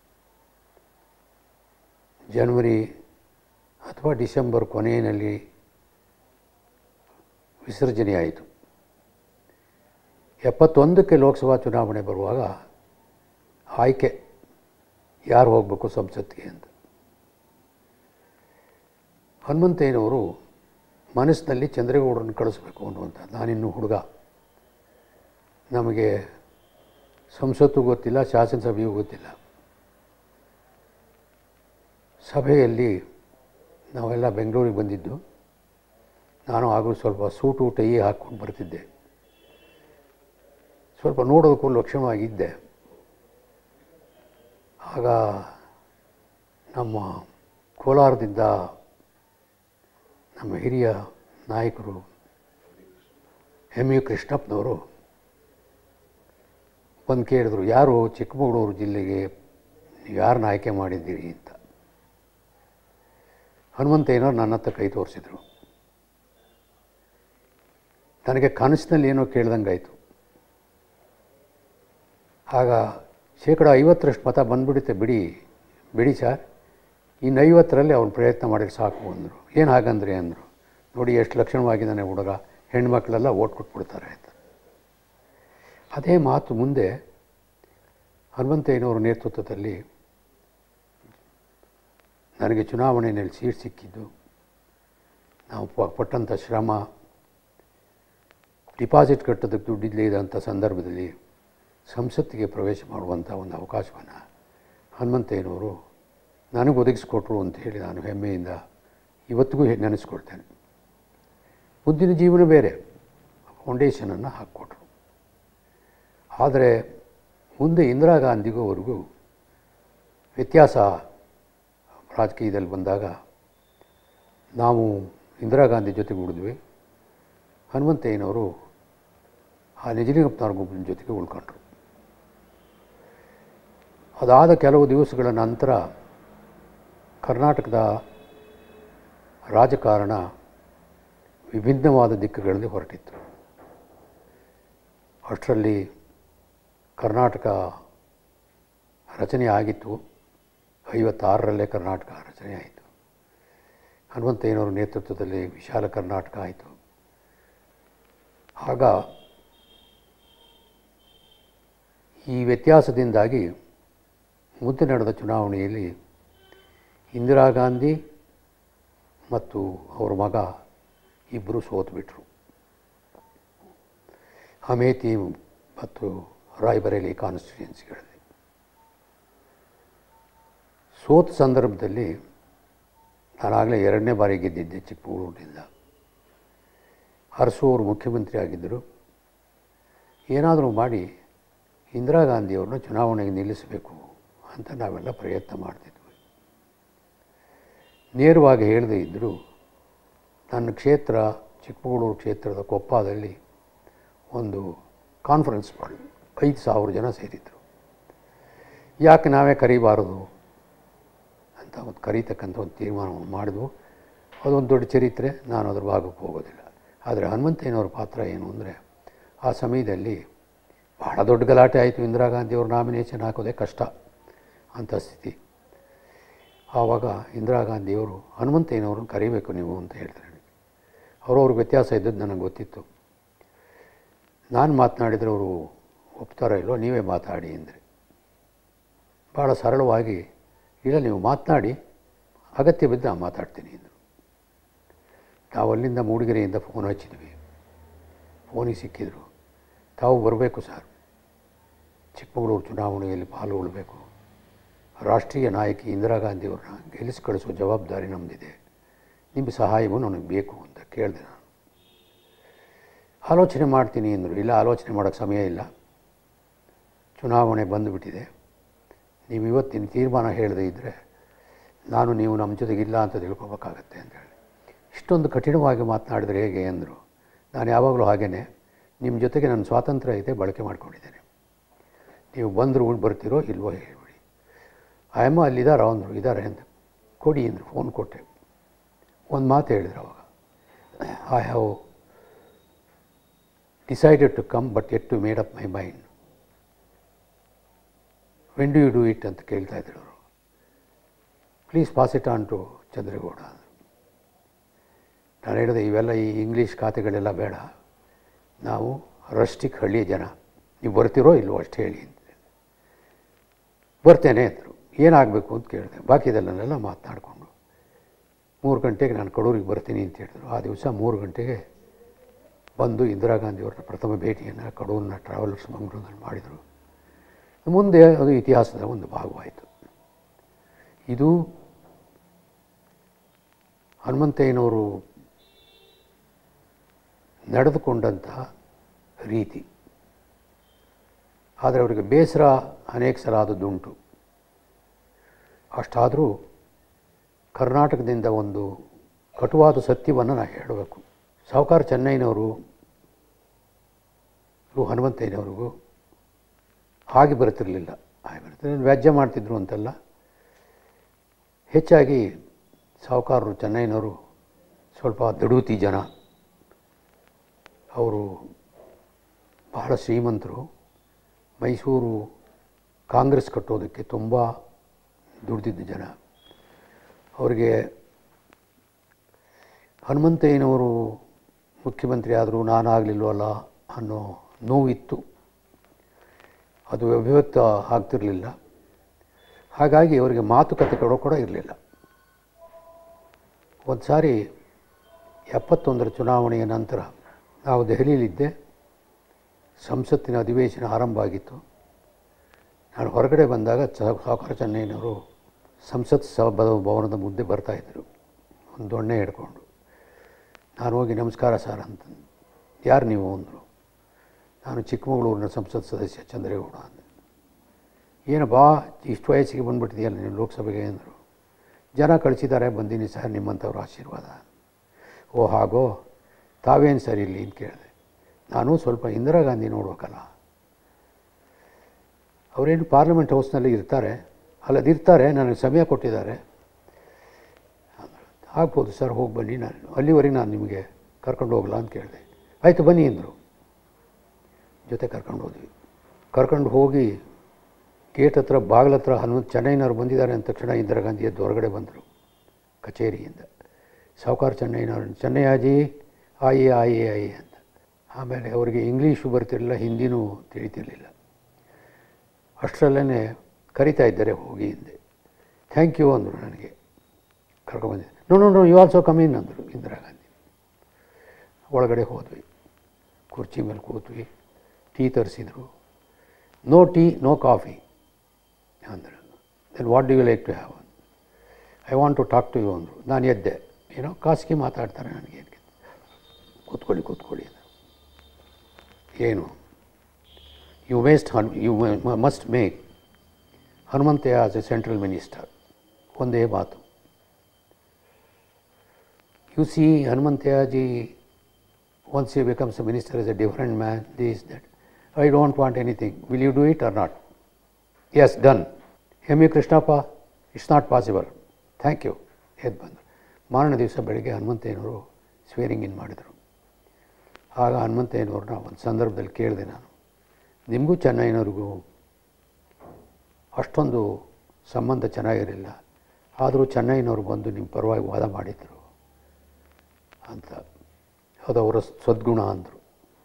ಜನವರಿ ಅಥವಾ ಡಿಸೆಂಬರ್ ಕೊನೆಯಲ್ಲಿ ವಿಸರ್ಜನೆಯಾಯಿತು ಎಪ್ಪತ್ತೊಂದಕ್ಕೆ ಲೋಕಸಭಾ ಚುನಾವಣೆ ಬರುವಾಗ ಆಯ್ಕೆ ಯಾರು ಹೋಗಬೇಕು ಸಂಸತ್ತಿಗೆ ಅಂತ ಹನುಮಂತಯ್ಯನವರು ಮನಸ್ಸಿನಲ್ಲಿ ಚಂದ್ರೇಗೌಡರನ್ನು ಕಳಿಸ್ಬೇಕು ಅನ್ನುವಂಥ ನಾನಿನ್ನೂ ಹುಡುಗ ನಮಗೆ ಸಂಸತ್ತು ಗೊತ್ತಿಲ್ಲ ಶಾಸನಸಭೆಯೂ ಗೊತ್ತಿಲ್ಲ ಸಭೆಯಲ್ಲಿ ನಾವೆಲ್ಲ ಬೆಂಗಳೂರಿಗೆ ಬಂದಿದ್ದು ನಾನು ಆಗಲೂ ಸ್ವಲ್ಪ ಸೂಟು ಟೈ ಹಾಕ್ಕೊಂಡು ಬರ್ತಿದ್ದೆ ಸ್ವಲ್ಪ ನೋಡೋದಕ್ಕೂ ಲಕ್ಷಣವಾಗಿದ್ದೆ ಆಗ ನಮ್ಮ ಕೋಲಾರದಿಂದ ನಮ್ಮ ಹಿರಿಯ ನಾಯಕರು ಎಮ್ ಯು ಕೃಷ್ಣಪ್ಪನವರು ಬಂದು ಕೇಳಿದ್ರು ಯಾರು ಚಿಕ್ಕಮಗಳೂರು ಜಿಲ್ಲೆಗೆ ನೀವು ಯಾರನ್ನ ಆಯ್ಕೆ ಮಾಡಿದ್ದೀರಿ ಅಂತ ಹನುಮಂತಯ್ಯನವ್ರು ನನ್ನ ಹತ್ರ ಕೈ ತೋರಿಸಿದ್ರು ನನಗೆ ಕನಸಿನಲ್ಲಿ ಏನೋ ಕೇಳ್ದಂಗಾಯಿತು ಆಗ ಶೇಕಡ ಐವತ್ತರಷ್ಟು ಮತ ಬಂದ್ಬಿಡುತ್ತೆ ಬಿಡಿ ಬಿಡಿ ಸರ್ ಇನ್ನು ಐವತ್ತರಲ್ಲಿ ಅವ್ನು ಪ್ರಯತ್ನ ಮಾಡಿದ್ರೆ ಸಾಕು ಅಂದರು ಏನು ಹಾಗಂದ್ರಿ ಅಂದರು ನೋಡಿ ಎಷ್ಟು ಲಕ್ಷಣವಾಗಿದ್ದಾನೆ ಹುಡುಗ ಹೆಣ್ಮಕ್ಳೆಲ್ಲ ಓಟ್ ಕೊಟ್ಬಿಡ್ತಾರೆ ಅಂತ ಅದೇ ಮಾತು ಮುಂದೆ ಹನುಮಂತಯ್ಯನವರ ನೇತೃತ್ವದಲ್ಲಿ ನನಗೆ ಚುನಾವಣೆಯಲ್ಲಿ ಸೀಟ್ ಸಿಕ್ಕಿದ್ದು ನಾವು ಪ ಪಟ್ಟಂಥ ಶ್ರಮ ಡಿಪಾಸಿಟ್ ಕಟ್ಟೋದಕ್ಕೆ ದುಡ್ಡಿಲ್ಲದೆ ಇದ್ದಂಥ ಸಂದರ್ಭದಲ್ಲಿ ಸಂಸತ್ತಿಗೆ ಪ್ರವೇಶ ಮಾಡುವಂಥ ಒಂದು ಅವಕಾಶವನ್ನು ಹನುಮಂತಯ್ಯನವರು ನನಗೆ ಒದಗಿಸ್ಕೊಟ್ರು ಅಂತ ಹೇಳಿ ನಾನು ಹೆಮ್ಮೆಯಿಂದ ಇವತ್ತಿಗೂ ಹೆ- ನೆನೆಸ್ಕೊಳ್ತೇನೆ ಮುಂದಿನ ಜೀವನ ಬೇರೆ ಫೌಂಡೇಶನನ್ನು ಹಾಕ್ಕೊಟ್ರು ಆದರೆ ಮುಂದೆ ಇಂದಿರಾ ಗಾಂಧಿಗೂ ಅವ್ರಿಗೂ ವ್ಯತ್ಯಾಸ ರಾಜಕೀಯದಲ್ಲಿ ಬಂದಾಗ ನಾವು ಇಂದಿರಾ ಗಾಂಧಿ ಜೊತೆಗೆ ಉಳಿದ್ವಿ ಹನುಮಂತಯ್ಯನವರು ಆ ನಿಜಲಿಂಗಪ್ಪನವ್ರ ಗುಂಪಿನ ಜೊತೆಗೆ ಉಳ್ಕೊಂಡ್ರು ಅದಾದ ಕೆಲವು ದಿವಸಗಳ ನಂತರ ಕರ್ನಾಟಕದ ರಾಜಕಾರಣ ವಿಭಿನ್ನವಾದ ದಿಕ್ಕುಗಳಲ್ಲಿ ಹೊರಟಿತ್ತು ಅಷ್ಟರಲ್ಲಿ ಕರ್ನಾಟಕ ರಚನೆ ಆಗಿತ್ತು ಐವತ್ತಾರರಲ್ಲೇ ಕರ್ನಾಟಕ ರಚನೆ ಆಯಿತು ಹನುಮಂತಯ್ಯನವರ ನೇತೃತ್ವದಲ್ಲಿ ವಿಶಾಲ ಕರ್ನಾಟಕ ಆಯಿತು ಆಗ ಈ ವ್ಯತ್ಯಾಸದಿಂದಾಗಿ ಮುಂದೆ ನಡೆದ ಚುನಾವಣೆಯಲ್ಲಿ ಇಂದಿರಾ ಗಾಂಧಿ ಮತ್ತು ಅವರ ಮಗ ಇಬ್ಬರು ಸೋತುಬಿಟ್ರು ಅಮೇಥಿ ಮತ್ತು ರಾಯ್ಬರೇಲಿ ಕಾನ್ಸ್ಟಿಟ್ಯೂನ್ಸಿಗಳಲ್ಲಿ ಸೋತ ಸಂದರ್ಭದಲ್ಲಿ ನಾನಾಗಲೇ ಎರಡನೇ ಬಾರಿ ಗೆದ್ದಿದ್ದೆ ಚಿಕ್ಕಮಗಳೂರಿನಿಂದ ಅರಸು ಅವರು ಮುಖ್ಯಮಂತ್ರಿ ಆಗಿದ್ದರು ಏನಾದರೂ ಮಾಡಿ ಇಂದಿರಾ ಗಾಂಧಿಯವ್ರನ್ನ ಚುನಾವಣೆಗೆ ನಿಲ್ಲಿಸಬೇಕು ಅಂತ ನಾವೆಲ್ಲ ಪ್ರಯತ್ನ ಮಾಡ್ತಿದ್ವಿ ನೇರವಾಗಿ ಹೇಳದೇ ಇದ್ದರೂ ನನ್ನ ಕ್ಷೇತ್ರ ಚಿಕ್ಕಮಗಳೂರು ಕ್ಷೇತ್ರದ ಕೊಪ್ಪದಲ್ಲಿ ಒಂದು ಕಾನ್ಫರೆನ್ಸ್ ಮಾಡಿ ಐದು ಸಾವಿರ ಜನ ಸೇರಿದ್ರು ಯಾಕೆ ನಾವೇ ಕರೀಬಾರದು ಅಂತ ಒಂದು ಕರೀತಕ್ಕಂಥ ಒಂದು ತೀರ್ಮಾನವನ್ನು ಮಾಡಿದ್ವು ಅದೊಂದು ದೊಡ್ಡ ಚರಿತ್ರೆ ನಾನು ಅದ್ರ ಭಾಗಕ್ಕೆ ಹೋಗೋದಿಲ್ಲ ಆದರೆ ಹನುಮಂತಯ್ಯನವ್ರ ಪಾತ್ರ ಏನು ಅಂದರೆ ಆ ಸಮಯದಲ್ಲಿ ಬಹಳ ದೊಡ್ಡ ಗಲಾಟೆ ಆಯಿತು ಇಂದಿರಾ ಗಾಂಧಿಯವ್ರ ನಾಮಿನೇಷನ್ ಹಾಕೋದೇ ಕಷ್ಟ ಅಂಥ ಸ್ಥಿತಿ ಆವಾಗ ಇಂದಿರಾ ಗಾಂಧಿಯವರು ಹನುಮಂತಯ್ಯನವ್ರನ್ನ ಕರೀಬೇಕು ನೀವು ಅಂತ ಹೇಳ್ತಾರೆ ಅವ್ರವ್ರ ವ್ಯತ್ಯಾಸ ಇದ್ದದ್ದು ನನಗೆ ಗೊತ್ತಿತ್ತು ನಾನು ಮಾತನಾಡಿದರೆ ಅವರು ಒಪ್ತಾರೋ ಇಲ್ವೋ ನೀವೇ ಮಾತಾಡಿ ಅಂದರೆ ಭಾಳ ಸರಳವಾಗಿ ಇಲ್ಲ ನೀವು ಮಾತನಾಡಿ ಅಗತ್ಯ ಬಿದ್ದು ನಾನು ಮಾತಾಡ್ತೀನಿ ಅಂದರು ನಾವು ಅಲ್ಲಿಂದ ಮೂಡಿಗೆರೆಯಿಂದ ಫೋನ್ ಹಚ್ಚಿದ್ವಿ ಫೋನಿಗೆ ಸಿಕ್ಕಿದ್ರು ತಾವು ಬರಬೇಕು ಸರ್ ಚಿಕ್ಕಮಗಳೂರು ಚುನಾವಣೆಯಲ್ಲಿ ಪಾಲ್ಗೊಳ್ಳಬೇಕು ರಾಷ್ಟ್ರೀಯ ನಾಯಕಿ ಇಂದಿರಾ ಗಾಂಧಿಯವ್ರನ್ನ ಗೆಲ್ಲಿಸಿ ಕಳಿಸೋ ಜವಾಬ್ದಾರಿ ನಮ್ಮದಿದೆ ನಿಮ್ಮ ಸಹಾಯವೂ ನನಗೆ ಬೇಕು ಅಂತ ಕೇಳಿದೆ ನಾನು ಆಲೋಚನೆ ಮಾಡ್ತೀನಿ ಅಂದರು ಇಲ್ಲ ಆಲೋಚನೆ ಮಾಡೋಕ್ಕೆ ಸಮಯ ಇಲ್ಲ ಚುನಾವಣೆ ಬಂದುಬಿಟ್ಟಿದೆ ನೀವು ಇವತ್ತಿನ ತೀರ್ಮಾನ ಹೇಳದೇ ಇದ್ದರೆ ನಾನು ನೀವು ನಮ್ಮ ಜೊತೆಗಿಲ್ಲ ಅಂತ ತಿಳ್ಕೊಬೇಕಾಗತ್ತೆ ಅಂತ ಹೇಳಿ ಇಷ್ಟೊಂದು ಕಠಿಣವಾಗಿ ಮಾತನಾಡಿದ್ರೆ ಹೇಗೆ ಅಂದರು ನಾನು ಯಾವಾಗಲೂ ಹಾಗೇ ನಿಮ್ಮ ಜೊತೆಗೆ ನನ್ನ ಸ್ವಾತಂತ್ರ್ಯ ಇದೆ ಬಳಕೆ ಮಾಡ್ಕೊಂಡಿದ್ದೇನೆ ನೀವು ಬಂದರೂ ಬರ್ತೀರೋ ಇಲ್ವೋ ಹೇಳ್ಬಿಡಿ ಆಯಮ್ಮ ಅಲ್ಲಿದ್ದಾರೆ ಅಂದರು ಇದ್ದಾರೆ ಅಂತ ಕೊಡಿ ಅಂದರು ಫೋನ್ ಕೊಟ್ಟೆ ಒಂದು ಮಾತು ಹೇಳಿದ್ರು ಅವಾಗ I have decided to come but at to made up my mind when do you do it ಅಂತ ಕೇಳ್ತಾ ಇದ್ರು ಅವರು please pass it on to Chandregowda ನಾನು ಹೇಳಿದೆ ಇವೆಲ್ಲ ಈ ಇಂಗ್ಲೀಷ್ ಖಾತೆಗಳೆಲ್ಲ ಬೇಡ ನಾವು ರಸ್ಟಿಕ್ ಹಳ್ಳಿಯ ಜನ ನೀವು ಬರ್ತಿರೋ ಇಲ್ವೋ ಅಷ್ಟು ಹೇಳಿ ಅಂತ ಬರ್ತೇನೆ ಅಂದರು ಏನಾಗಬೇಕು ಅಂತ ಕೇಳಿದೆ ಬಾಕಿದೆಲ್ಲನೆಲ್ಲ ಮಾತನಾಡಿಕೊಂಡು ಮೂರು ಗಂಟೆಗೆ ನಾನು ಕಡೂರಿಗೆ ಬರ್ತೀನಿ ಅಂತ ಹೇಳಿದ್ರು ಆ ದಿವಸ ಮೂರು ಗಂಟೆಗೆ ಬಂದು ಇಂದಿರಾ ಗಾಂಧಿಯವ್ರನ್ನ ಪ್ರಥಮ ಭೇಟಿಯನ್ನು ಕಡೂರಿನ ಟ್ರಾವೆಲರ್ಸ್ ಮಂಗಳೂರಿನಲ್ಲಿ ಮಾಡಿದರು ಮುಂದೆ ಅದು ಇತಿಹಾಸದ ಒಂದು ಭಾಗವಾಯಿತು ಇದು ಹನುಮಂತಯ್ಯನವರು ನಡೆದುಕೊಂಡಂತಹ ರೀತಿ ಆದರೆ ಅವರಿಗೆ ಬೇಸರ ಅನೇಕ ಸಲ ಆದದ್ದುಂಟು ಅಷ್ಟಾದರೂ ಕರ್ನಾಟಕದಿಂದ ಒಂದು ಕಟುವಾದ ಸತ್ಯವನ್ನು ನಾನು ಹೇಳಬೇಕು ಸಾಹುಕಾರ ಚೆನ್ನೈನವರು ಇವು ಹನುಮಂತಯ್ಯನವ್ರಿಗೂ ಹಾಗೆ ಬರ್ತಿರಲಿಲ್ಲ ಹಾಗೆ ಬರ್ತಿರಲಿಲ್ಲ ವ್ಯಾಜ್ಯ ಮಾಡ್ತಿದ್ರು ಅಂತಲ್ಲ ಹೆಚ್ಚಾಗಿ ಸಾಹುಕಾರರು ಚೆನ್ನೈನವರು ಸ್ವಲ್ಪ ದಡೂತಿ ಜನ ಅವರು ಬಹಳ ಶ್ರೀಮಂತರು ಮೈಸೂರು ಕಾಂಗ್ರೆಸ್ ಕಟ್ಟೋದಕ್ಕೆ ತುಂಬ ದುಡ್ದಿದ್ದ ಜನ ಅವರಿಗೆ ಹನುಮಂತಯ್ಯನವರು ಮುಖ್ಯಮಂತ್ರಿ ಆದರೂ ನಾನಾಗಲಿಲ್ವಲ್ಲ ಅನ್ನೋ ನೋವಿತ್ತು ಅದು ಅಭಿವ್ಯಕ್ತ ಆಗ್ತಿರಲಿಲ್ಲ ಹಾಗಾಗಿ ಅವರಿಗೆ ಮಾತುಕತೆ ಕೊಡೋ ಕೂಡ ಇರಲಿಲ್ಲ ಒಂದು ಸಾರಿ ಎಪ್ಪತ್ತೊಂದರ ಚುನಾವಣೆಯ ನಂತರ ನಾವು ದೆಹಲಿಯಲ್ಲಿದ್ದೆ ಸಂಸತ್ತಿನ ಅಧಿವೇಶನ ಆರಂಭ ಆಗಿತ್ತು ನಾನು ಹೊರಗಡೆ ಬಂದಾಗ ಸಾಹುಕಾರ ಚೆನ್ನೈನವರು ಸಂಸತ್ ಸಭಾ ಭವನದ ಮುಂದೆ ಬರ್ತಾಯಿದ್ರು ಒಂದು ದೊಣ್ಣೆ ಹಿಡ್ಕೊಂಡು ನಾನು ಹೋಗಿ ನಮಸ್ಕಾರ ಸರ್ ಅಂತ ಯಾರು ನೀವು ಅಂದರು ನಾನು ಚಿಕ್ಕಮಗಳೂರಿನ ಸಂಸತ್ ಸದಸ್ಯ ಚಂದ್ರೇಗೌಡ ಅಂದೆ ಏನಪ್ಪಾ ಇಷ್ಟು ವಯಸ್ಸಿಗೆ ಬಂದುಬಿಟ್ಟಿದೆಯಲ್ಲ ನೀವು ಲೋಕಸಭೆಗೆ ಅಂದರು ಜನ ಕಳಿಸಿದ್ದಾರೆ ಬಂದೀನಿ ಸರ್ ನಿಮ್ಮಂಥವ್ರ ಆಶೀರ್ವಾದ ಓ ಹಾಗೋ ತಾವೇನು ಸರ್ ಇಲ್ಲಿ ಅಂತ ಕೇಳಿದೆ ನಾನು ಸ್ವಲ್ಪ ಇಂದಿರಾ ಗಾಂಧಿ ನೋಡ್ಬೇಕಲ್ಲ ಅವರೇನು ಪಾರ್ಲಿಮೆಂಟ್ ಹೌಸ್ನಲ್ಲಿ ಇರ್ತಾರೆ ಅಲ್ಲದಿರ್ತಾರೆ ನನಗೆ ಸಮಯ ಕೊಟ್ಟಿದ್ದಾರೆ ಆಗ್ಬೋದು ಸರ್ ಹೋಗಿ ಬನ್ನಿ ನಾನು ಅಲ್ಲಿವರೆಗೆ ನಾನು ನಿಮಗೆ ಕರ್ಕೊಂಡು ಹೋಗಲ್ಲ ಅಂತ ಕೇಳಿದೆ ಆಯಿತು ಬನ್ನಿ ಅಂದರು ಜೊತೆ ಕರ್ಕೊಂಡು ಹೋದ್ವಿ ಕರ್ಕೊಂಡು ಹೋಗಿ ಗೇಟ್ ಹತ್ರ ಬಾಗಿಲ ಹತ್ರ ಹನುಮಂತ ಚೆನ್ನೈನವ್ರು ಬಂದಿದ್ದಾರೆ ಅಂದ ತಕ್ಷಣ ಇಂದಿರಾ ಗಾಂಧಿ ಎದ್ದು ಹೊರಗಡೆ ಬಂದರು ಕಚೇರಿಯಿಂದ ಸಾವುಕಾರ ಚೆನ್ನೈನವ್ರು ಚೆನ್ನೈಯಾಜಿ ಆಯಿ ಆಯಿ ಆಯಿ ಅಂತ ಆಮೇಲೆ ಅವರಿಗೆ ಇಂಗ್ಲೀಷು ಬರ್ತಿರಲಿಲ್ಲ ಹಿಂದಿನೂ ತಿಳಿತಿರಲಿಲ್ಲ ಅಷ್ಟರಲ್ಲೇ ಕರಿತಾ ಇದ್ದಾರೆ ಹೋಗಿ ಹಿಂದೆ ಥ್ಯಾಂಕ್ ಯು ಅಂದರು ನನಗೆ ಕರ್ಕೊಂಬಂದಿದ್ದೆ no no no you also come in ಅಂದರು ಇಂದಿರಾ ಗಾಂಧಿ ಒಳಗಡೆ ಹೋದ್ವಿ ಕುರ್ಚಿ ಮೇಲೆ ಕೂತ್ವಿ ಟೀ ತರಿಸಿದ್ರು ನೋ ಟೀ ನೋ ಕಾಫಿ ಅಂದರು then what do you like to have I want to talk to you ಅಂದರು ನಾನು ಎದ್ದೆ ಏನೋ ಖಾಸಗಿ ಮಾತಾಡ್ತಾರೆ ನನಗೆ ಕೂತ್ಕೊಳ್ಳಿ ಕೂತ್ಕೊಳ್ಳಿ ಅಂದರು ಏನು ಯು ವೇಸ್ಟ್ ಹನ್ you must make Hanumanthaiah as A central minister ಒಂದೇ ಮಾತು U C ಹನುಮಂತಯ್ಯಜಿ once he becomes a minister is a different man, this, that. I don't want anything. Will you do it or not? Yes, done. M E Krishnappa it's not possible thank you ಎದ್ದು ಬಂದರು ಮಾರನೇ ದಿವಸ ಬೆಳಗ್ಗೆ ಹನುಮಂತಯ್ಯನವರು swearing ಇನ್ ಮಾಡಿದರು ಆಗ ಹನುಮಂತಯ್ಯನವ್ರನ್ನ ಒಂದು ಸಂದರ್ಭದಲ್ಲಿ ಕೇಳಿದೆ ನಾನು ನಿಮಗೂ ಚೆನ್ನೈನವ್ರಿಗೂ ಅಷ್ಟೊಂದು ಸಂಬಂಧ ಚೆನ್ನಾಗಿರಲಿಲ್ಲ ಆದರೂ ಚೆನ್ನೈನವ್ರು ಬಂದು ನಿಮ್ಮ ಪರವಾಗಿ ವಾದ ಮಾಡಿದರು ಅಂತ ಅದು ಅವರ ಸದ್ಗುಣ ಅಂದರು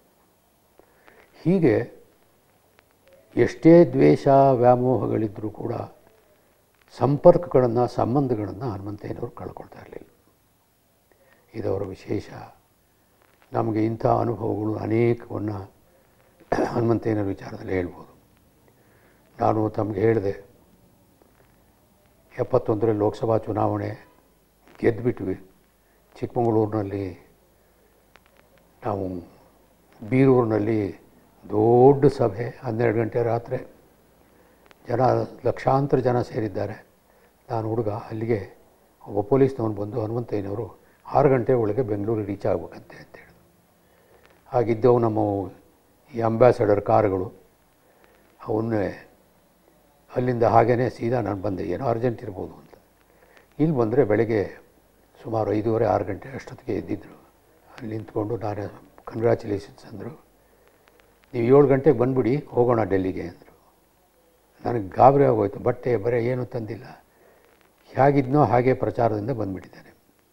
ಹೀಗೆ ಎಷ್ಟೇ ದ್ವೇಷ ವ್ಯಾಮೋಹಗಳಿದ್ದರೂ ಕೂಡ ಸಂಪರ್ಕಗಳನ್ನು ಸಂಬಂಧಗಳನ್ನು ಹನುಮಂತಯ್ಯನವರು ಕಳ್ಕೊಳ್ತಾ ಇರಲಿಲ್ಲ ಇದವರ ವಿಶೇಷ ನಮಗೆ ಇಂಥ ಅನುಭವಗಳು ಅನೇಕವನ್ನು ಹನುಮಂತಯ್ಯನವರ ವಿಚಾರದಲ್ಲಿ ಹೇಳ್ಬೋದು ನಾನು ತಮಗೆ ಹೇಳಿದೆ ಎಪ್ಪತ್ತೊಂದರಲ್ಲಿ ಲೋಕಸಭಾ ಚುನಾವಣೆ ಗೆದ್ದುಬಿಟ್ವಿ ಚಿಕ್ಕಮಗಳೂರಿನಲ್ಲಿ ನಾವು ಬೀರೂರಿನಲ್ಲಿ ದೊಡ್ಡ ಸಭೆ ಹನ್ನೆರಡು ಗಂಟೆ ರಾತ್ರಿ ಜನ ಲಕ್ಷಾಂತರ ಜನ ಸೇರಿದ್ದಾರೆ ನಾನು ಹುಡುಗ ಅಲ್ಲಿಗೆ ಒಬ್ಬ ಪೊಲೀಸ್ನವನು ಬಂದು ಹನುಮಂತಯ್ಯನವರು ಆರು ಗಂಟೆ ಒಳಗೆ ಬೆಂಗಳೂರಿಗೆ ರೀಚ್ ಆಗ್ಬೇಕಂತೆ ಅಂತ ಹೇಳಿದ್ರು ಹಾಗಿದ್ದವು ನಮ್ಮ ಈ ಅಂಬ್ಯಾಸಡರ್ ಕಾರುಗಳು ಅವನ್ನೇ ಅಲ್ಲಿಂದ ಹಾಗೇ ಸೀದಾ ನಾನು ಬಂದೆ ಏನೋ ಅರ್ಜೆಂಟ್ ಇರ್ಬೋದು ಅಂತ ಇಲ್ಲಿ ಬಂದರೆ ಬೆಳಗ್ಗೆ ಸುಮಾರು ಐದೂವರೆ ಆರು ಗಂಟೆ ಅಷ್ಟೊತ್ತಿಗೆ ಎದ್ದಿದ್ರು ಅಲ್ಲಿ ನಿಂತ್ಕೊಂಡು ನಾನು ಕಂಗ್ರ್ಯಾಚುಲೇಷನ್ಸ್ ಅಂದರು ನೀವು ಏಳು ಗಂಟೆಗೆ ಬಂದುಬಿಡಿ ಹೋಗೋಣ ಡೆಲ್ಲಿಗೆ ಅಂದರು ನನಗೆ ಗಾಬರಿ ಆಗೋಯ್ತು ಬಟ್ಟೆ ಬರೀ ಏನೂ ತಂದಿಲ್ಲ ಹೇಗಿದ್ನೋ ಹಾಗೆ ಪ್ರಚಾರದಿಂದ ಬಂದುಬಿಟ್ಟಿದ್ದೇನೆ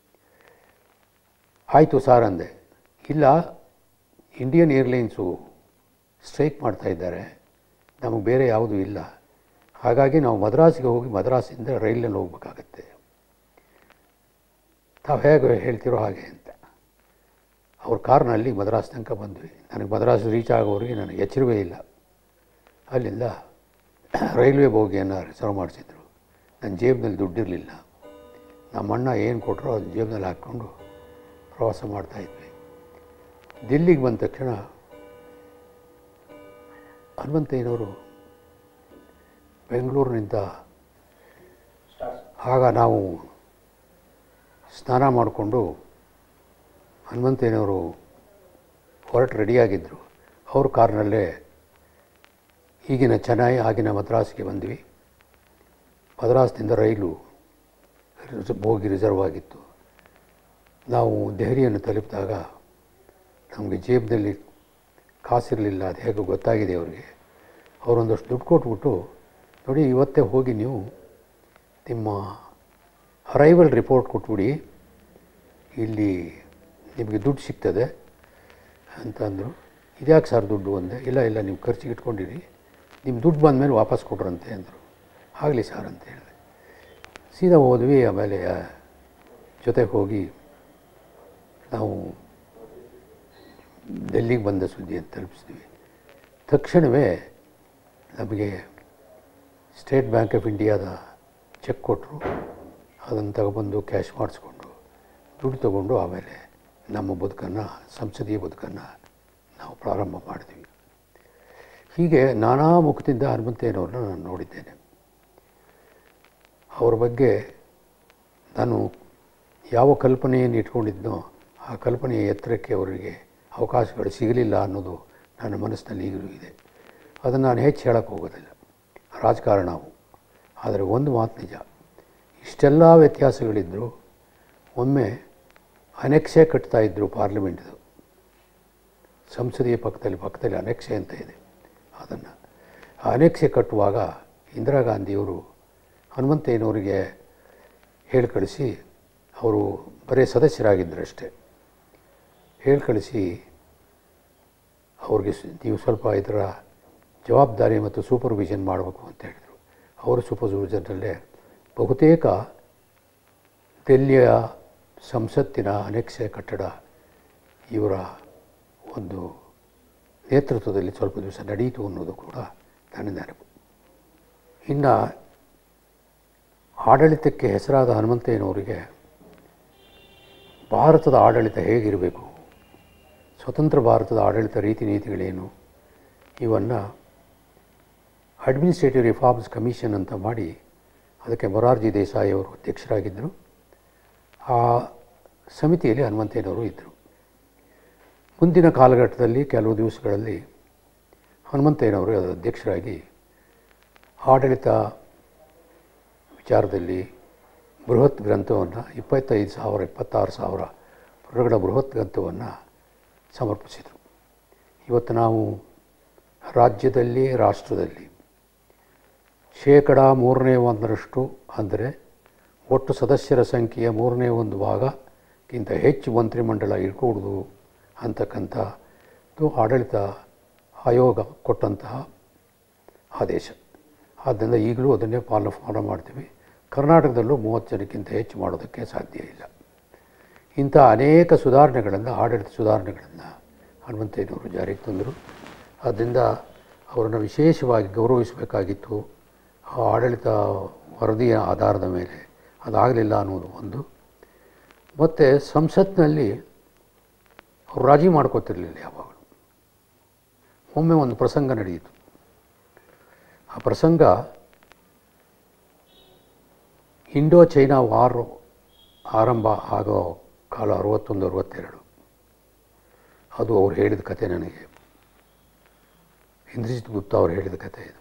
ಆಯಿತು ಸಾರ್ ಅಂದೆ ಇಲ್ಲ ಇಂಡಿಯನ್ ಏರ್ಲೈನ್ಸು ಸ್ಟ್ರೈಕ್ ಮಾಡ್ತಾ ಇದ್ದಾರೆ ನಮಗೆ ಬೇರೆ ಯಾವುದೂ ಇಲ್ಲ ಹಾಗಾಗಿ ನಾವು ಮದ್ರಾಸಿಗೆ ಹೋಗಿ ಮದ್ರಾಸಿಂದ ರೈಲಲ್ಲಿ ಹೋಗ್ಬೇಕಾಗತ್ತೆ ತಾವು ಹೇಗೆ ಹೇಳ್ತಿರೋ ಹಾಗೆ ಅಂತ ಅವ್ರ ಕಾರ್ನಲ್ಲಿ ಮದ್ರಾಸ್ ತನಕ ಬಂದ್ವಿ ನನಗೆ ಮದ್ರಾಸ್ ರೀಚ್ ಆಗೋರಿಗೆ ನನಗೆ ಎಚ್ಚರವೇ ಇಲ್ಲ ಅಲ್ಲಿಂದ ರೈಲ್ವೆ ಬೋಗಿಯನ್ನು ರಿಸರ್ವ್ ಮಾಡಿಸಿದ್ರು ನನ್ನ ಜೇಬಿನಲ್ಲಿ ದುಡ್ಡಿರಲಿಲ್ಲ ನಮ್ಮ ಅಣ್ಣ ಏನು ಕೊಟ್ಟರೋ ಅದು ಜೇಬಿನಲ್ಲಿ ಹಾಕ್ಕೊಂಡು ಪ್ರವಾಸ ಮಾಡ್ತಾಯಿದ್ವಿ ದಿಲ್ಲಿಗೆ ಬಂದ ತಕ್ಷಣ ಹನುಮಂತಯ್ಯನವರು ಬೆಂಗಳೂರಿನಿಂದ ಆಗ ನಾವು ಸ್ನಾನ ಮಾಡಿಕೊಂಡು ಹನುಮಂತಯ್ಯನವರು ಹೊರಟು ರೆಡಿಯಾಗಿದ್ದರು ಅವ್ರ ಕಾರ್ನಲ್ಲೇ ಈಗಿನ ಚೆನ್ನೈ ಆಗಿನ ಮದ್ರಾಸ್ಗೆ ಬಂದ್ವಿ ಮದ್ರಾಸ್ನಿಂದ ರೈಲು ರಿಸ- ಬೋಗಿ ರಿಸರ್ವ್ ಆಗಿತ್ತು ನಾವು ದೆಹಲಿಯನ್ನು ತಲುಪಿದಾಗ ನಮಗೆ ಜೇಬಿನಲ್ಲಿ ಕಾಸಿರಲಿಲ್ಲ ಅದು ಹೇಗೆ ಗೊತ್ತಾಗಿದೆ ಅವರಿಗೆ ಅವರೊಂದಷ್ಟು ದುಡ್ಡು ಕೊಟ್ಬಿಟ್ಟು ನೋಡಿ ಇವತ್ತೇ ಹೋಗಿ ನೀವು ನಿಮ್ಮ ಅರೈವಲ್ ರಿಪೋರ್ಟ್ ಕೊಟ್ಬಿಡಿ ಇಲ್ಲಿ ನಿಮಗೆ ದುಡ್ಡು ಸಿಗ್ತದೆ ಅಂತಂದರು ಇದ್ಯಾಕೆ ಸರ್ ದುಡ್ಡು ಅಂದೆ ಇಲ್ಲ ಇಲ್ಲ ನೀವು ಖರ್ಚಿಗೆ ಇಟ್ಕೊಂಡಿರಿ ನಿಮ್ಮ ದುಡ್ಡು ಬಂದಮೇಲೆ ವಾಪಸ್ ಕೊಡ್ರಂತೆ ಅಂದರು ಆಗಲಿ ಸರ್ ಅಂತ ಹೇಳಿದೆ ಸೀದಾ ಹೋದ್ವಿ ಆಮೇಲೆ ಆ, ಜೊತೆಗೆ ಹೋಗಿ ನಾವು ಡೆಲ್ಲಿಗೆ ಬಂದ ಸುದ್ದಿ ಅಂತ ತಲುಪಿಸಿದ್ವಿ ತಕ್ಷಣವೇ ನಮಗೆ ಸ್ಟೇಟ್ ಬ್ಯಾಂಕ್ ಆಫ್ ಇಂಡಿಯಾದ ಚೆಕ್ ಕೊಟ್ಟರು ಅದನ್ನು ತಗೊಬಂದು ಕ್ಯಾಶ್ ಮಾಡಿಸ್ಕೊಂಡು ದುಡ್ಡು ತಗೊಂಡು ಆಮೇಲೆ ನಮ್ಮ ಬದುಕನ್ನು ಸಂಸದೀಯ ಬದುಕನ್ನು ನಾವು ಪ್ರಾರಂಭ ಮಾಡಿದ್ವಿ ಹೀಗೆ ನಾನಾ ಮುಖದಿಂದ ಹನುಮಂತಯ್ಯನವ್ರನ್ನ ನಾನು ನೋಡಿದ್ದೇನೆ ಅವರ ಬಗ್ಗೆ ನಾನು ಯಾವ ಕಲ್ಪನೆಯನ್ನು ಇಟ್ಕೊಂಡಿದ್ನೋ ಆ ಕಲ್ಪನೆಯ ಎತ್ತರಕ್ಕೆ ಅವರಿಗೆ ಅವಕಾಶಗಳು ಸಿಗಲಿಲ್ಲ ಅನ್ನೋದು ನನ್ನ ಮನಸ್ಸಿನಲ್ಲಿ ಈಗಲೂ ಇದೆ ಅದನ್ನು ನಾನು ಹೆಚ್ಚು ಹೇಳಕ್ಕೆ ಹೋಗೋದಿಲ್ಲ ರಾಜಕಾರಣವು ಆದರೆ ಒಂದು ಮಾತು ನಿಜ ಇಷ್ಟೆಲ್ಲ ವ್ಯತ್ಯಾಸಗಳಿದ್ದರೂ ಒಮ್ಮೆ ಅನೆಕ್ಸೆ ಕಟ್ತಾ ಇದ್ದರು ಪಾರ್ಲಿಮೆಂಟ್ದು ಸಂಸದೀಯ ಪಕ್ಕದಲ್ಲಿ ಪಕ್ಕದಲ್ಲಿ ಅನೆಕ್ಸೆ ಅಂತ ಇದೆ ಅದನ್ನು ಆ ಅನೆಕ್ಸೆ ಕಟ್ಟುವಾಗ ಇಂದಿರಾ ಗಾಂಧಿಯವರು ಹನುಮಂತಯ್ಯನವರಿಗೆ ಹೇಳಿ ಕಳಿಸಿ ಅವರು ಬರೀ ಸದಸ್ಯರಾಗಿದ್ದರಷ್ಟೇ ಹೇಳಿ ಕಳಿಸಿ ಅವ್ರಿಗೆ ಸ್- ನೀವು ಸ್ವಲ್ಪ ಇದರ ಜವಾಬ್ದಾರಿ ಮತ್ತು ಸೂಪರ್ವಿಷನ್ ಮಾಡಬೇಕು ಅಂತ ಹೇಳಿದರು ಅವರ ಸೂಪರ್ವಿಷನ್ನಲ್ಲೇ ಬಹುತೇಕ ದೆಲ್ಲಿಯ ಸಂಸತ್ತಿನ ಅನೆಕ್ಸೆ ಕಟ್ಟಡ ಇವರ ಒಂದು ನೇತೃತ್ವದಲ್ಲಿ ಸ್ವಲ್ಪ ದಿವಸ ನಡೆಯಿತು ಅನ್ನೋದು ಕೂಡ ನನ್ನ ನೆನಪು ಇನ್ನು ಆಡಳಿತಕ್ಕೆ ಹೆಸರಾದ ಹನುಮಂತಯ್ಯನವರಿಗೆ ಭಾರತದ ಆಡಳಿತ ಹೇಗಿರಬೇಕು ಸ್ವತಂತ್ರ ಭಾರತದ ಆಡಳಿತ ರೀತಿ ನೀತಿಗಳೇನು ಇವನ್ನು ಅಡ್ಮಿನಿಸ್ಟ್ರೇಟಿವ್ ರಿಫಾರ್ಮ್ಸ್ ಕಮಿಷನ್ ಅಂತ ಮಾಡಿ ಅದಕ್ಕೆ ಮೊರಾರ್ಜಿ ದೇಸಾಯಿ ಅವರು ಅಧ್ಯಕ್ಷರಾಗಿದ್ದರು ಆ ಸಮಿತಿಯಲ್ಲಿ ಹನುಮಂತಯ್ಯನವರು ಇದ್ದರು ಮುಂದಿನ ಕಾಲಘಟ್ಟದಲ್ಲಿ ಕೆಲವು ದಿವಸಗಳಲ್ಲಿ ಹನುಮಂತಯ್ಯನವರು ಅದರ ಅಧ್ಯಕ್ಷರಾಗಿ ಆಡಳಿತ ವಿಚಾರದಲ್ಲಿ ಬೃಹತ್ ಗ್ರಂಥವನ್ನು ಇಪ್ಪತ್ತೈದು ಸಾವಿರ ಇಪ್ಪತ್ತಾರು ಸಾವಿರ ಪುಟಗಳ ಬೃಹತ್ ಗ್ರಂಥವನ್ನು ಸಮರ್ಪಿಸಿದರು ಇವತ್ತು ನಾವು ರಾಜ್ಯದಲ್ಲಿ ರಾಷ್ಟ್ರದಲ್ಲಿ ಶೇಕಡ ಮೂರನೇ ಒಂದರಷ್ಟು ಅಂದರೆ ಒಟ್ಟು ಸದಸ್ಯರ ಸಂಖ್ಯೆಯ ಮೂರನೇ ಒಂದು ಭಾಗಕ್ಕಿಂತ ಹೆಚ್ಚು ಮಂತ್ರಿಮಂಡಲ ಇಟ್ಕೊಡುದು ಅಂತಕ್ಕಂಥದ್ದು ಆಡಳಿತ ಆಯೋಗ ಕೊಟ್ಟಂತಹ ಆದೇಶ ಆದ್ದರಿಂದ ಈಗಲೂ ಅದನ್ನೇ ಪಾಲನೆ ಫಾಲೋ ಮಾಡ್ತೀವಿ ಕರ್ನಾಟಕದಲ್ಲೂ ಮೂವತ್ತು ಜನಕ್ಕಿಂತ ಹೆಚ್ಚು ಮಾಡೋದಕ್ಕೆ ಸಾಧ್ಯ ಇಲ್ಲ ಇಂಥ ಅನೇಕ ಸುಧಾರಣೆಗಳನ್ನು ಆಡಳಿತ ಸುಧಾರಣೆಗಳನ್ನು ಹನುಮಂತಯ್ಯನವರು ಜಾರಿಗೆ ತಂದರು ಆದ್ದರಿಂದ ಅವರನ್ನು ವಿಶೇಷವಾಗಿ ಗೌರವಿಸಬೇಕಾಗಿತ್ತು ಆ ಆಡಳಿತ ವರದಿಯ ಆಧಾರದ ಮೇಲೆ ಅದಾಗಲಿಲ್ಲ ಅನ್ನೋದು ಒಂದು ಮತ್ತು ಸಂಸತ್ನಲ್ಲಿ ಅವರು ರಾಜಿ ಮಾಡ್ಕೋತಿರಲಿಲ್ಲ ಯಾವಾಗಲೂ ಒಮ್ಮೆ ಒಂದು ಪ್ರಸಂಗ ನಡೆಯಿತು ಆ ಪ್ರಸಂಗ ಇಂಡೋ ಚೈನಾ ವಾರ್ ಆರಂಭ ಆಗೋ ಕಾಲ ಅರುವತ್ತೊಂದು ಅರುವತ್ತೆರಡು ಅದು ಅವ್ರು ಹೇಳಿದ ಕತೆ ನನಗೆ ಇಂದ್ರಜಿತ್ ಗುಪ್ತಾ ಅವರು ಹೇಳಿದ ಕತೆ ಇದು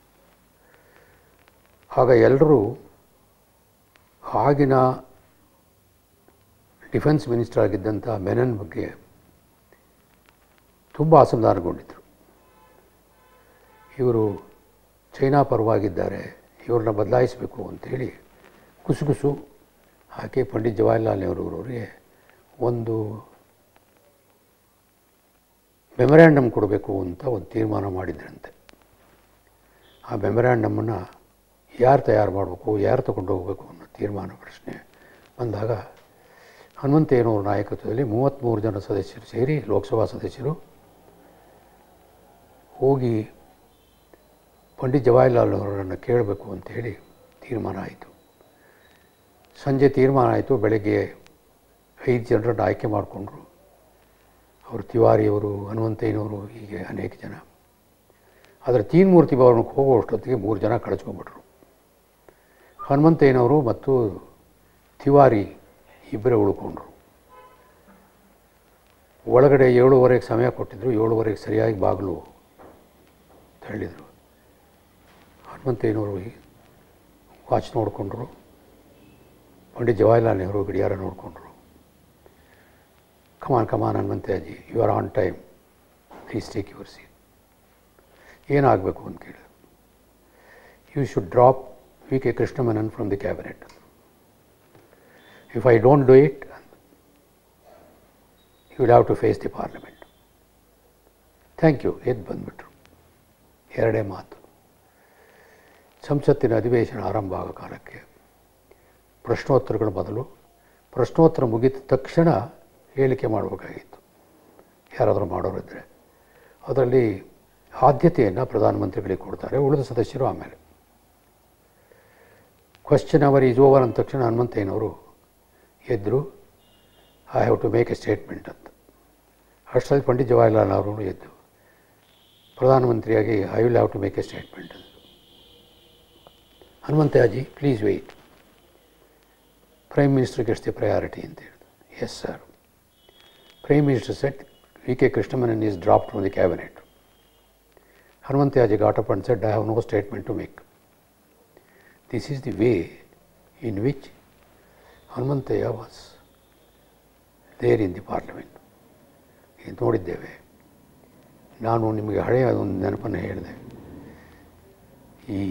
ಆಗ ಎಲ್ಲರೂ ಆಗಿನ ಡಿಫೆನ್ಸ್ ಮಿನಿಸ್ಟರ್ ಆಗಿದ್ದಂಥ ಮೆನನ್ ಬಗ್ಗೆ ತುಂಬ ಅಸಮಾಧಾನಗೊಂಡಿದ್ದರು ಇವರು ಚೈನಾ ಪರವಾಗಿದ್ದಾರೆ ಇವ್ರನ್ನ ಬದಲಾಯಿಸಬೇಕು ಅಂಥೇಳಿ ಕುಸುಕುಸು ಹಾಕಿ ಪಂಡಿತ್ ಜವಾಹರ್ಲಾಲ್ ನೆಹರೂರವರಿಗೆ ಒಂದು ಮೆಮೊರ್ಯಾಂಡಮ್ ಕೊಡಬೇಕು ಅಂತ ಒಂದು ತೀರ್ಮಾನ ಮಾಡಿದ್ರಂತೆ ಆ ಮೆಮೊರ್ಯಾಂಡಮನ್ನು ಯಾರು ತಯಾರು ಮಾಡಬೇಕು ಯಾರು ತಗೊಂಡು ಹೋಗಬೇಕು ಅನ್ನೋ ತೀರ್ಮಾನ ಪ್ರಶ್ನೆ ಬಂದಾಗ ಹನುಮಂತಯ್ಯನವರ ನಾಯಕತ್ವದಲ್ಲಿ ಮೂವತ್ತ್ಮೂರು ಜನ ಸದಸ್ಯರು ಸೇರಿ ಲೋಕಸಭಾ ಸದಸ್ಯರು ಹೋಗಿ ಪಂಡಿತ್ ಜವಾಹರ್ಲಾಲ್ ಅವರನ್ನು ಕೇಳಬೇಕು ಅಂತೇಳಿ ತೀರ್ಮಾನ ಆಯಿತು ಸಂಜೆ ತೀರ್ಮಾನ ಆಯಿತು ಬೆಳಗ್ಗೆ ಐದು ಜನರನ್ನು ಆಯ್ಕೆ ಮಾಡಿಕೊಂಡ್ರು ಅವರು ತಿವಾರಿಯವರು ಹನುಮಂತಯ್ಯನವರು ಹೀಗೆ ಅನೇಕ ಜನ ಆದರೆ ತೀನ್ಮೂರ್ತಿ ಭವನಕ್ಕೆ ಹೋಗುವಷ್ಟೊತ್ತಿಗೆ ಮೂರು ಜನ ಕಳಿಸ್ಕೊಂಡ್ಬಿಟ್ರು ಹನುಮಂತಯ್ಯನವರು ಮತ್ತು ತಿವಾರಿ ಇಬ್ಬರೇ ಉಳ್ಕೊಂಡ್ರು ಒಳಗಡೆ ಏಳುವರೆಗೆ ಸಮಯ ಕೊಟ್ಟಿದ್ದರು ಏಳುವರೆಗೆ ಸರಿಯಾಗಿ ಬಾಗಿಲು ತಳ್ಳಿದರು ಹನುಮಂತಯ್ಯನವರು ವಾಚ್ ನೋಡಿಕೊಂಡ್ರು ಪಂಡಿತ್ ಜವಾಹರ್ಲಾಲ್ ನೆಹರು ಗಡಿಯಾರ ನೋಡಿಕೊಂಡ್ರು ಕಮಾನ್ ಕಮಾನ್ ಹನುಮಂತಯ್ಯಜಿ you are on time please take your seat ಏನಾಗಬೇಕು ಅಂತ ಕೇಳಿದ್ರು you should drop V K ಕೃಷ್ಣಮನನ್ from the cabinet if I don't do it you will have to face the parliament thank you ಎದ್ದು ಬಂದುಬಿಟ್ರು ಎರಡೇ ಮಾತು ಸಂಸತ್ತಿನ ಅಧಿವೇಶನ ಆರಂಭ ಆಗೋ ಕಾಲಕ್ಕೆ ಪ್ರಶ್ನೋತ್ತರಗಳ ಬದಲು ಪ್ರಶ್ನೋತ್ತರ ಮುಗಿದ ತಕ್ಷಣ ಹೇಳಿಕೆ ಮಾಡಬೇಕಾಗಿತ್ತು ಯಾರಾದರೂ ಮಾಡೋರಿದ್ದರೆ ಅದರಲ್ಲಿ ಆದ್ಯತೆಯನ್ನು ಪ್ರಧಾನಮಂತ್ರಿಗಳಿಗೆ ಕೊಡ್ತಾರೆ ಉಳಿದ ಸದಸ್ಯರು ಆಮೇಲೆ ಕ್ವಶನ್ ಅವರ್ ಈಸ್ ಓವರ್ ಅಂದ ತಕ್ಷಣ ಹನುಮಂತಯ್ಯನವರು ಎದ್ದರು I have to make A statement ಅಂತ ಅಷ್ಟರಲ್ಲಿ ಪಂಡಿತ್ ಜವಾಹರ್ಲಾಲ್ ನೆಹರು ಎದ್ದು ಪ್ರಧಾನಮಂತ್ರಿಯಾಗಿ I will have to make A statement ಹನುಮಂತಯಾಜಿ please weight prime minister gets the priority ಅಂತ ಹೇಳಿದ್ರು yes sir prime minister set V K ಕೃಷ್ಣಮನನ್ is dropped from the cabinet ಹನುಮಂತಯಾಜಿ got up and said I have no statement two make this is the way in which Hanumanthaiah was there in the parliament ಇದು ನೋಡಿದ್ದೇವೆ ನಾನು ನಿಮಗೆ ಹಳೆಯ ಒಂದು ನೆನಪನ್ನು ಹೇಳಿದೆ ಈ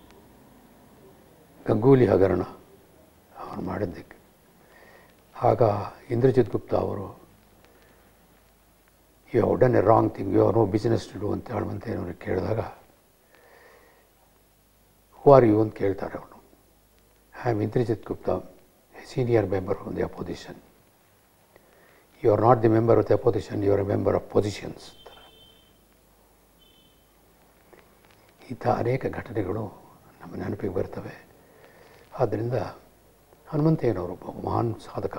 ಗಂಗೂಲಿ ಹಗರಣ ಅವನು ಮಾಡಿದ್ದಕ್ಕೆ ಆಗ ಇಂದ್ರಜಿತ್ ಗುಪ್ತಾ ಅವರು you have done a wrong thing you have no business to do ಅಂತ ಹೇಳುವಂತೆ ಅವ್ರಿಗೆ ಕೇಳಿದಾಗ ಹೂ ಆರ್ ಯು ಅಂತ ಕೇಳ್ತಾರೆ ಅವನು I am Indrajit Gupta senior member of the opposition you are not the member of the opposition you are a member of positions ಇಂಥ ಅನೇಕ ಘಟನೆಗಳು ನಮ್ಮ ನೆನಪಿಗೆ ಬರ್ತವೆ ಆದ್ದರಿಂದ ಹನುಮಂತಯ್ಯನವರು ಒಬ್ಬ ಮಹಾನ್ ಸಾಧಕ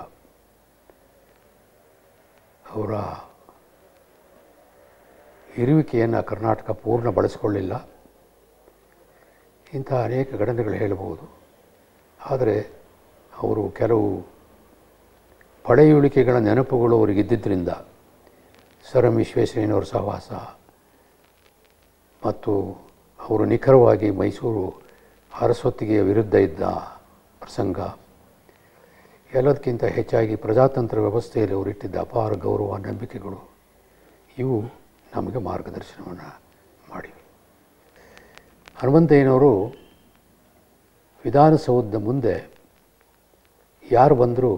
ಅವರ ಇರುವಿಕೆಯನ್ನು ಕರ್ನಾಟಕ ಪೂರ್ಣ ಬಳಸಿಕೊಳ್ಳಿಲ್ಲ ಇಂಥ ಅನೇಕ ಘಟನೆಗಳು ಹೇಳಬಹುದು ಆದರೆ ಅವರು ಕೆಲವು ಪಡೆಯುಳಿಕೆಗಳ ನೆನಪುಗಳು ಅವರಿಗಿದ್ದಿದ್ದರಿಂದ ಸರ್ ಎಂ ವಿಶ್ವೇಶ್ವರಯ್ಯನವರ ಸಹವಾಸ ಮತ್ತು ಅವರು ನಿಖರವಾಗಿ ಮೈಸೂರು ಅರಸೊತ್ತಿಗೆಯ ವಿರುದ್ಧ ಇದ್ದ ಪ್ರಸಂಗ ಎಲ್ಲದಕ್ಕಿಂತ ಹೆಚ್ಚಾಗಿ ಪ್ರಜಾತಂತ್ರ ವ್ಯವಸ್ಥೆಯಲ್ಲಿ ಅವರಿಟ್ಟಿದ್ದ ಅಪಾರ ಗೌರವ ನಂಬಿಕೆಗಳು ಇವು ನಮಗೆ ಮಾರ್ಗದರ್ಶನವನ್ನು ಮಾಡಿವೆ ಹನುಮಂತಯ್ಯನವರು ವಿಧಾನಸೌಧದ ಮುಂದೆ ಯಾರು ಬಂದರೂ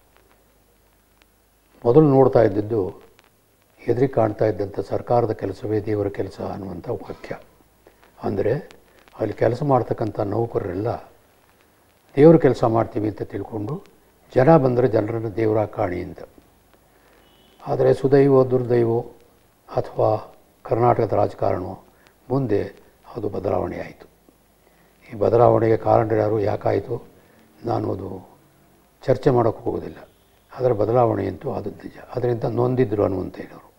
ಮೊದಲು ನೋಡ್ತಾ ಇದ್ದಿದ್ದು ಎದುರಿ ಕಾಣ್ತಾ ಇದ್ದಂಥ ಸರ್ಕಾರದ ಕೆಲಸವೇ ದೇವರ ಕೆಲಸ ಅನ್ನುವಂಥ ವಾಕ್ಯ ಅಂದರೆ ಅಲ್ಲಿ ಕೆಲಸ ಮಾಡ್ತಕ್ಕಂಥ ನೌಕರರೆಲ್ಲ ದೇವರ ಕೆಲಸ ಮಾಡ್ತೀವಿ ಅಂತ ತಿಳ್ಕೊಂಡು ಜನ ಬಂದರೆ ಜನರನ್ನು ದೇವರ ಕಾಣಿ ಅಂತ ಆದರೆ ಸುದೈವೋ ದುರ್ದೈವೋ ಅಥವಾ ಕರ್ನಾಟಕದ ರಾಜಕಾರಣವೋ ಮುಂದೆ ಅದು ಬದಲಾವಣೆ ಆಯಿತು ಈ ಬದಲಾವಣೆಗೆ ಕಾರಣ ಯಾರು ಯಾಕಾಯಿತು ನಾನು ಅದು ಚರ್ಚೆ ಮಾಡೋಕ್ಕೆ ಹೋಗೋದಿಲ್ಲ ಅದರ ಬದಲಾವಣೆ ಅಂತೂ ಆದದ್ದು ನಿಜ ಅದರಿಂದ ನೊಂದಿದ್ರು ಅನ್ನುವಂಥೇನವರು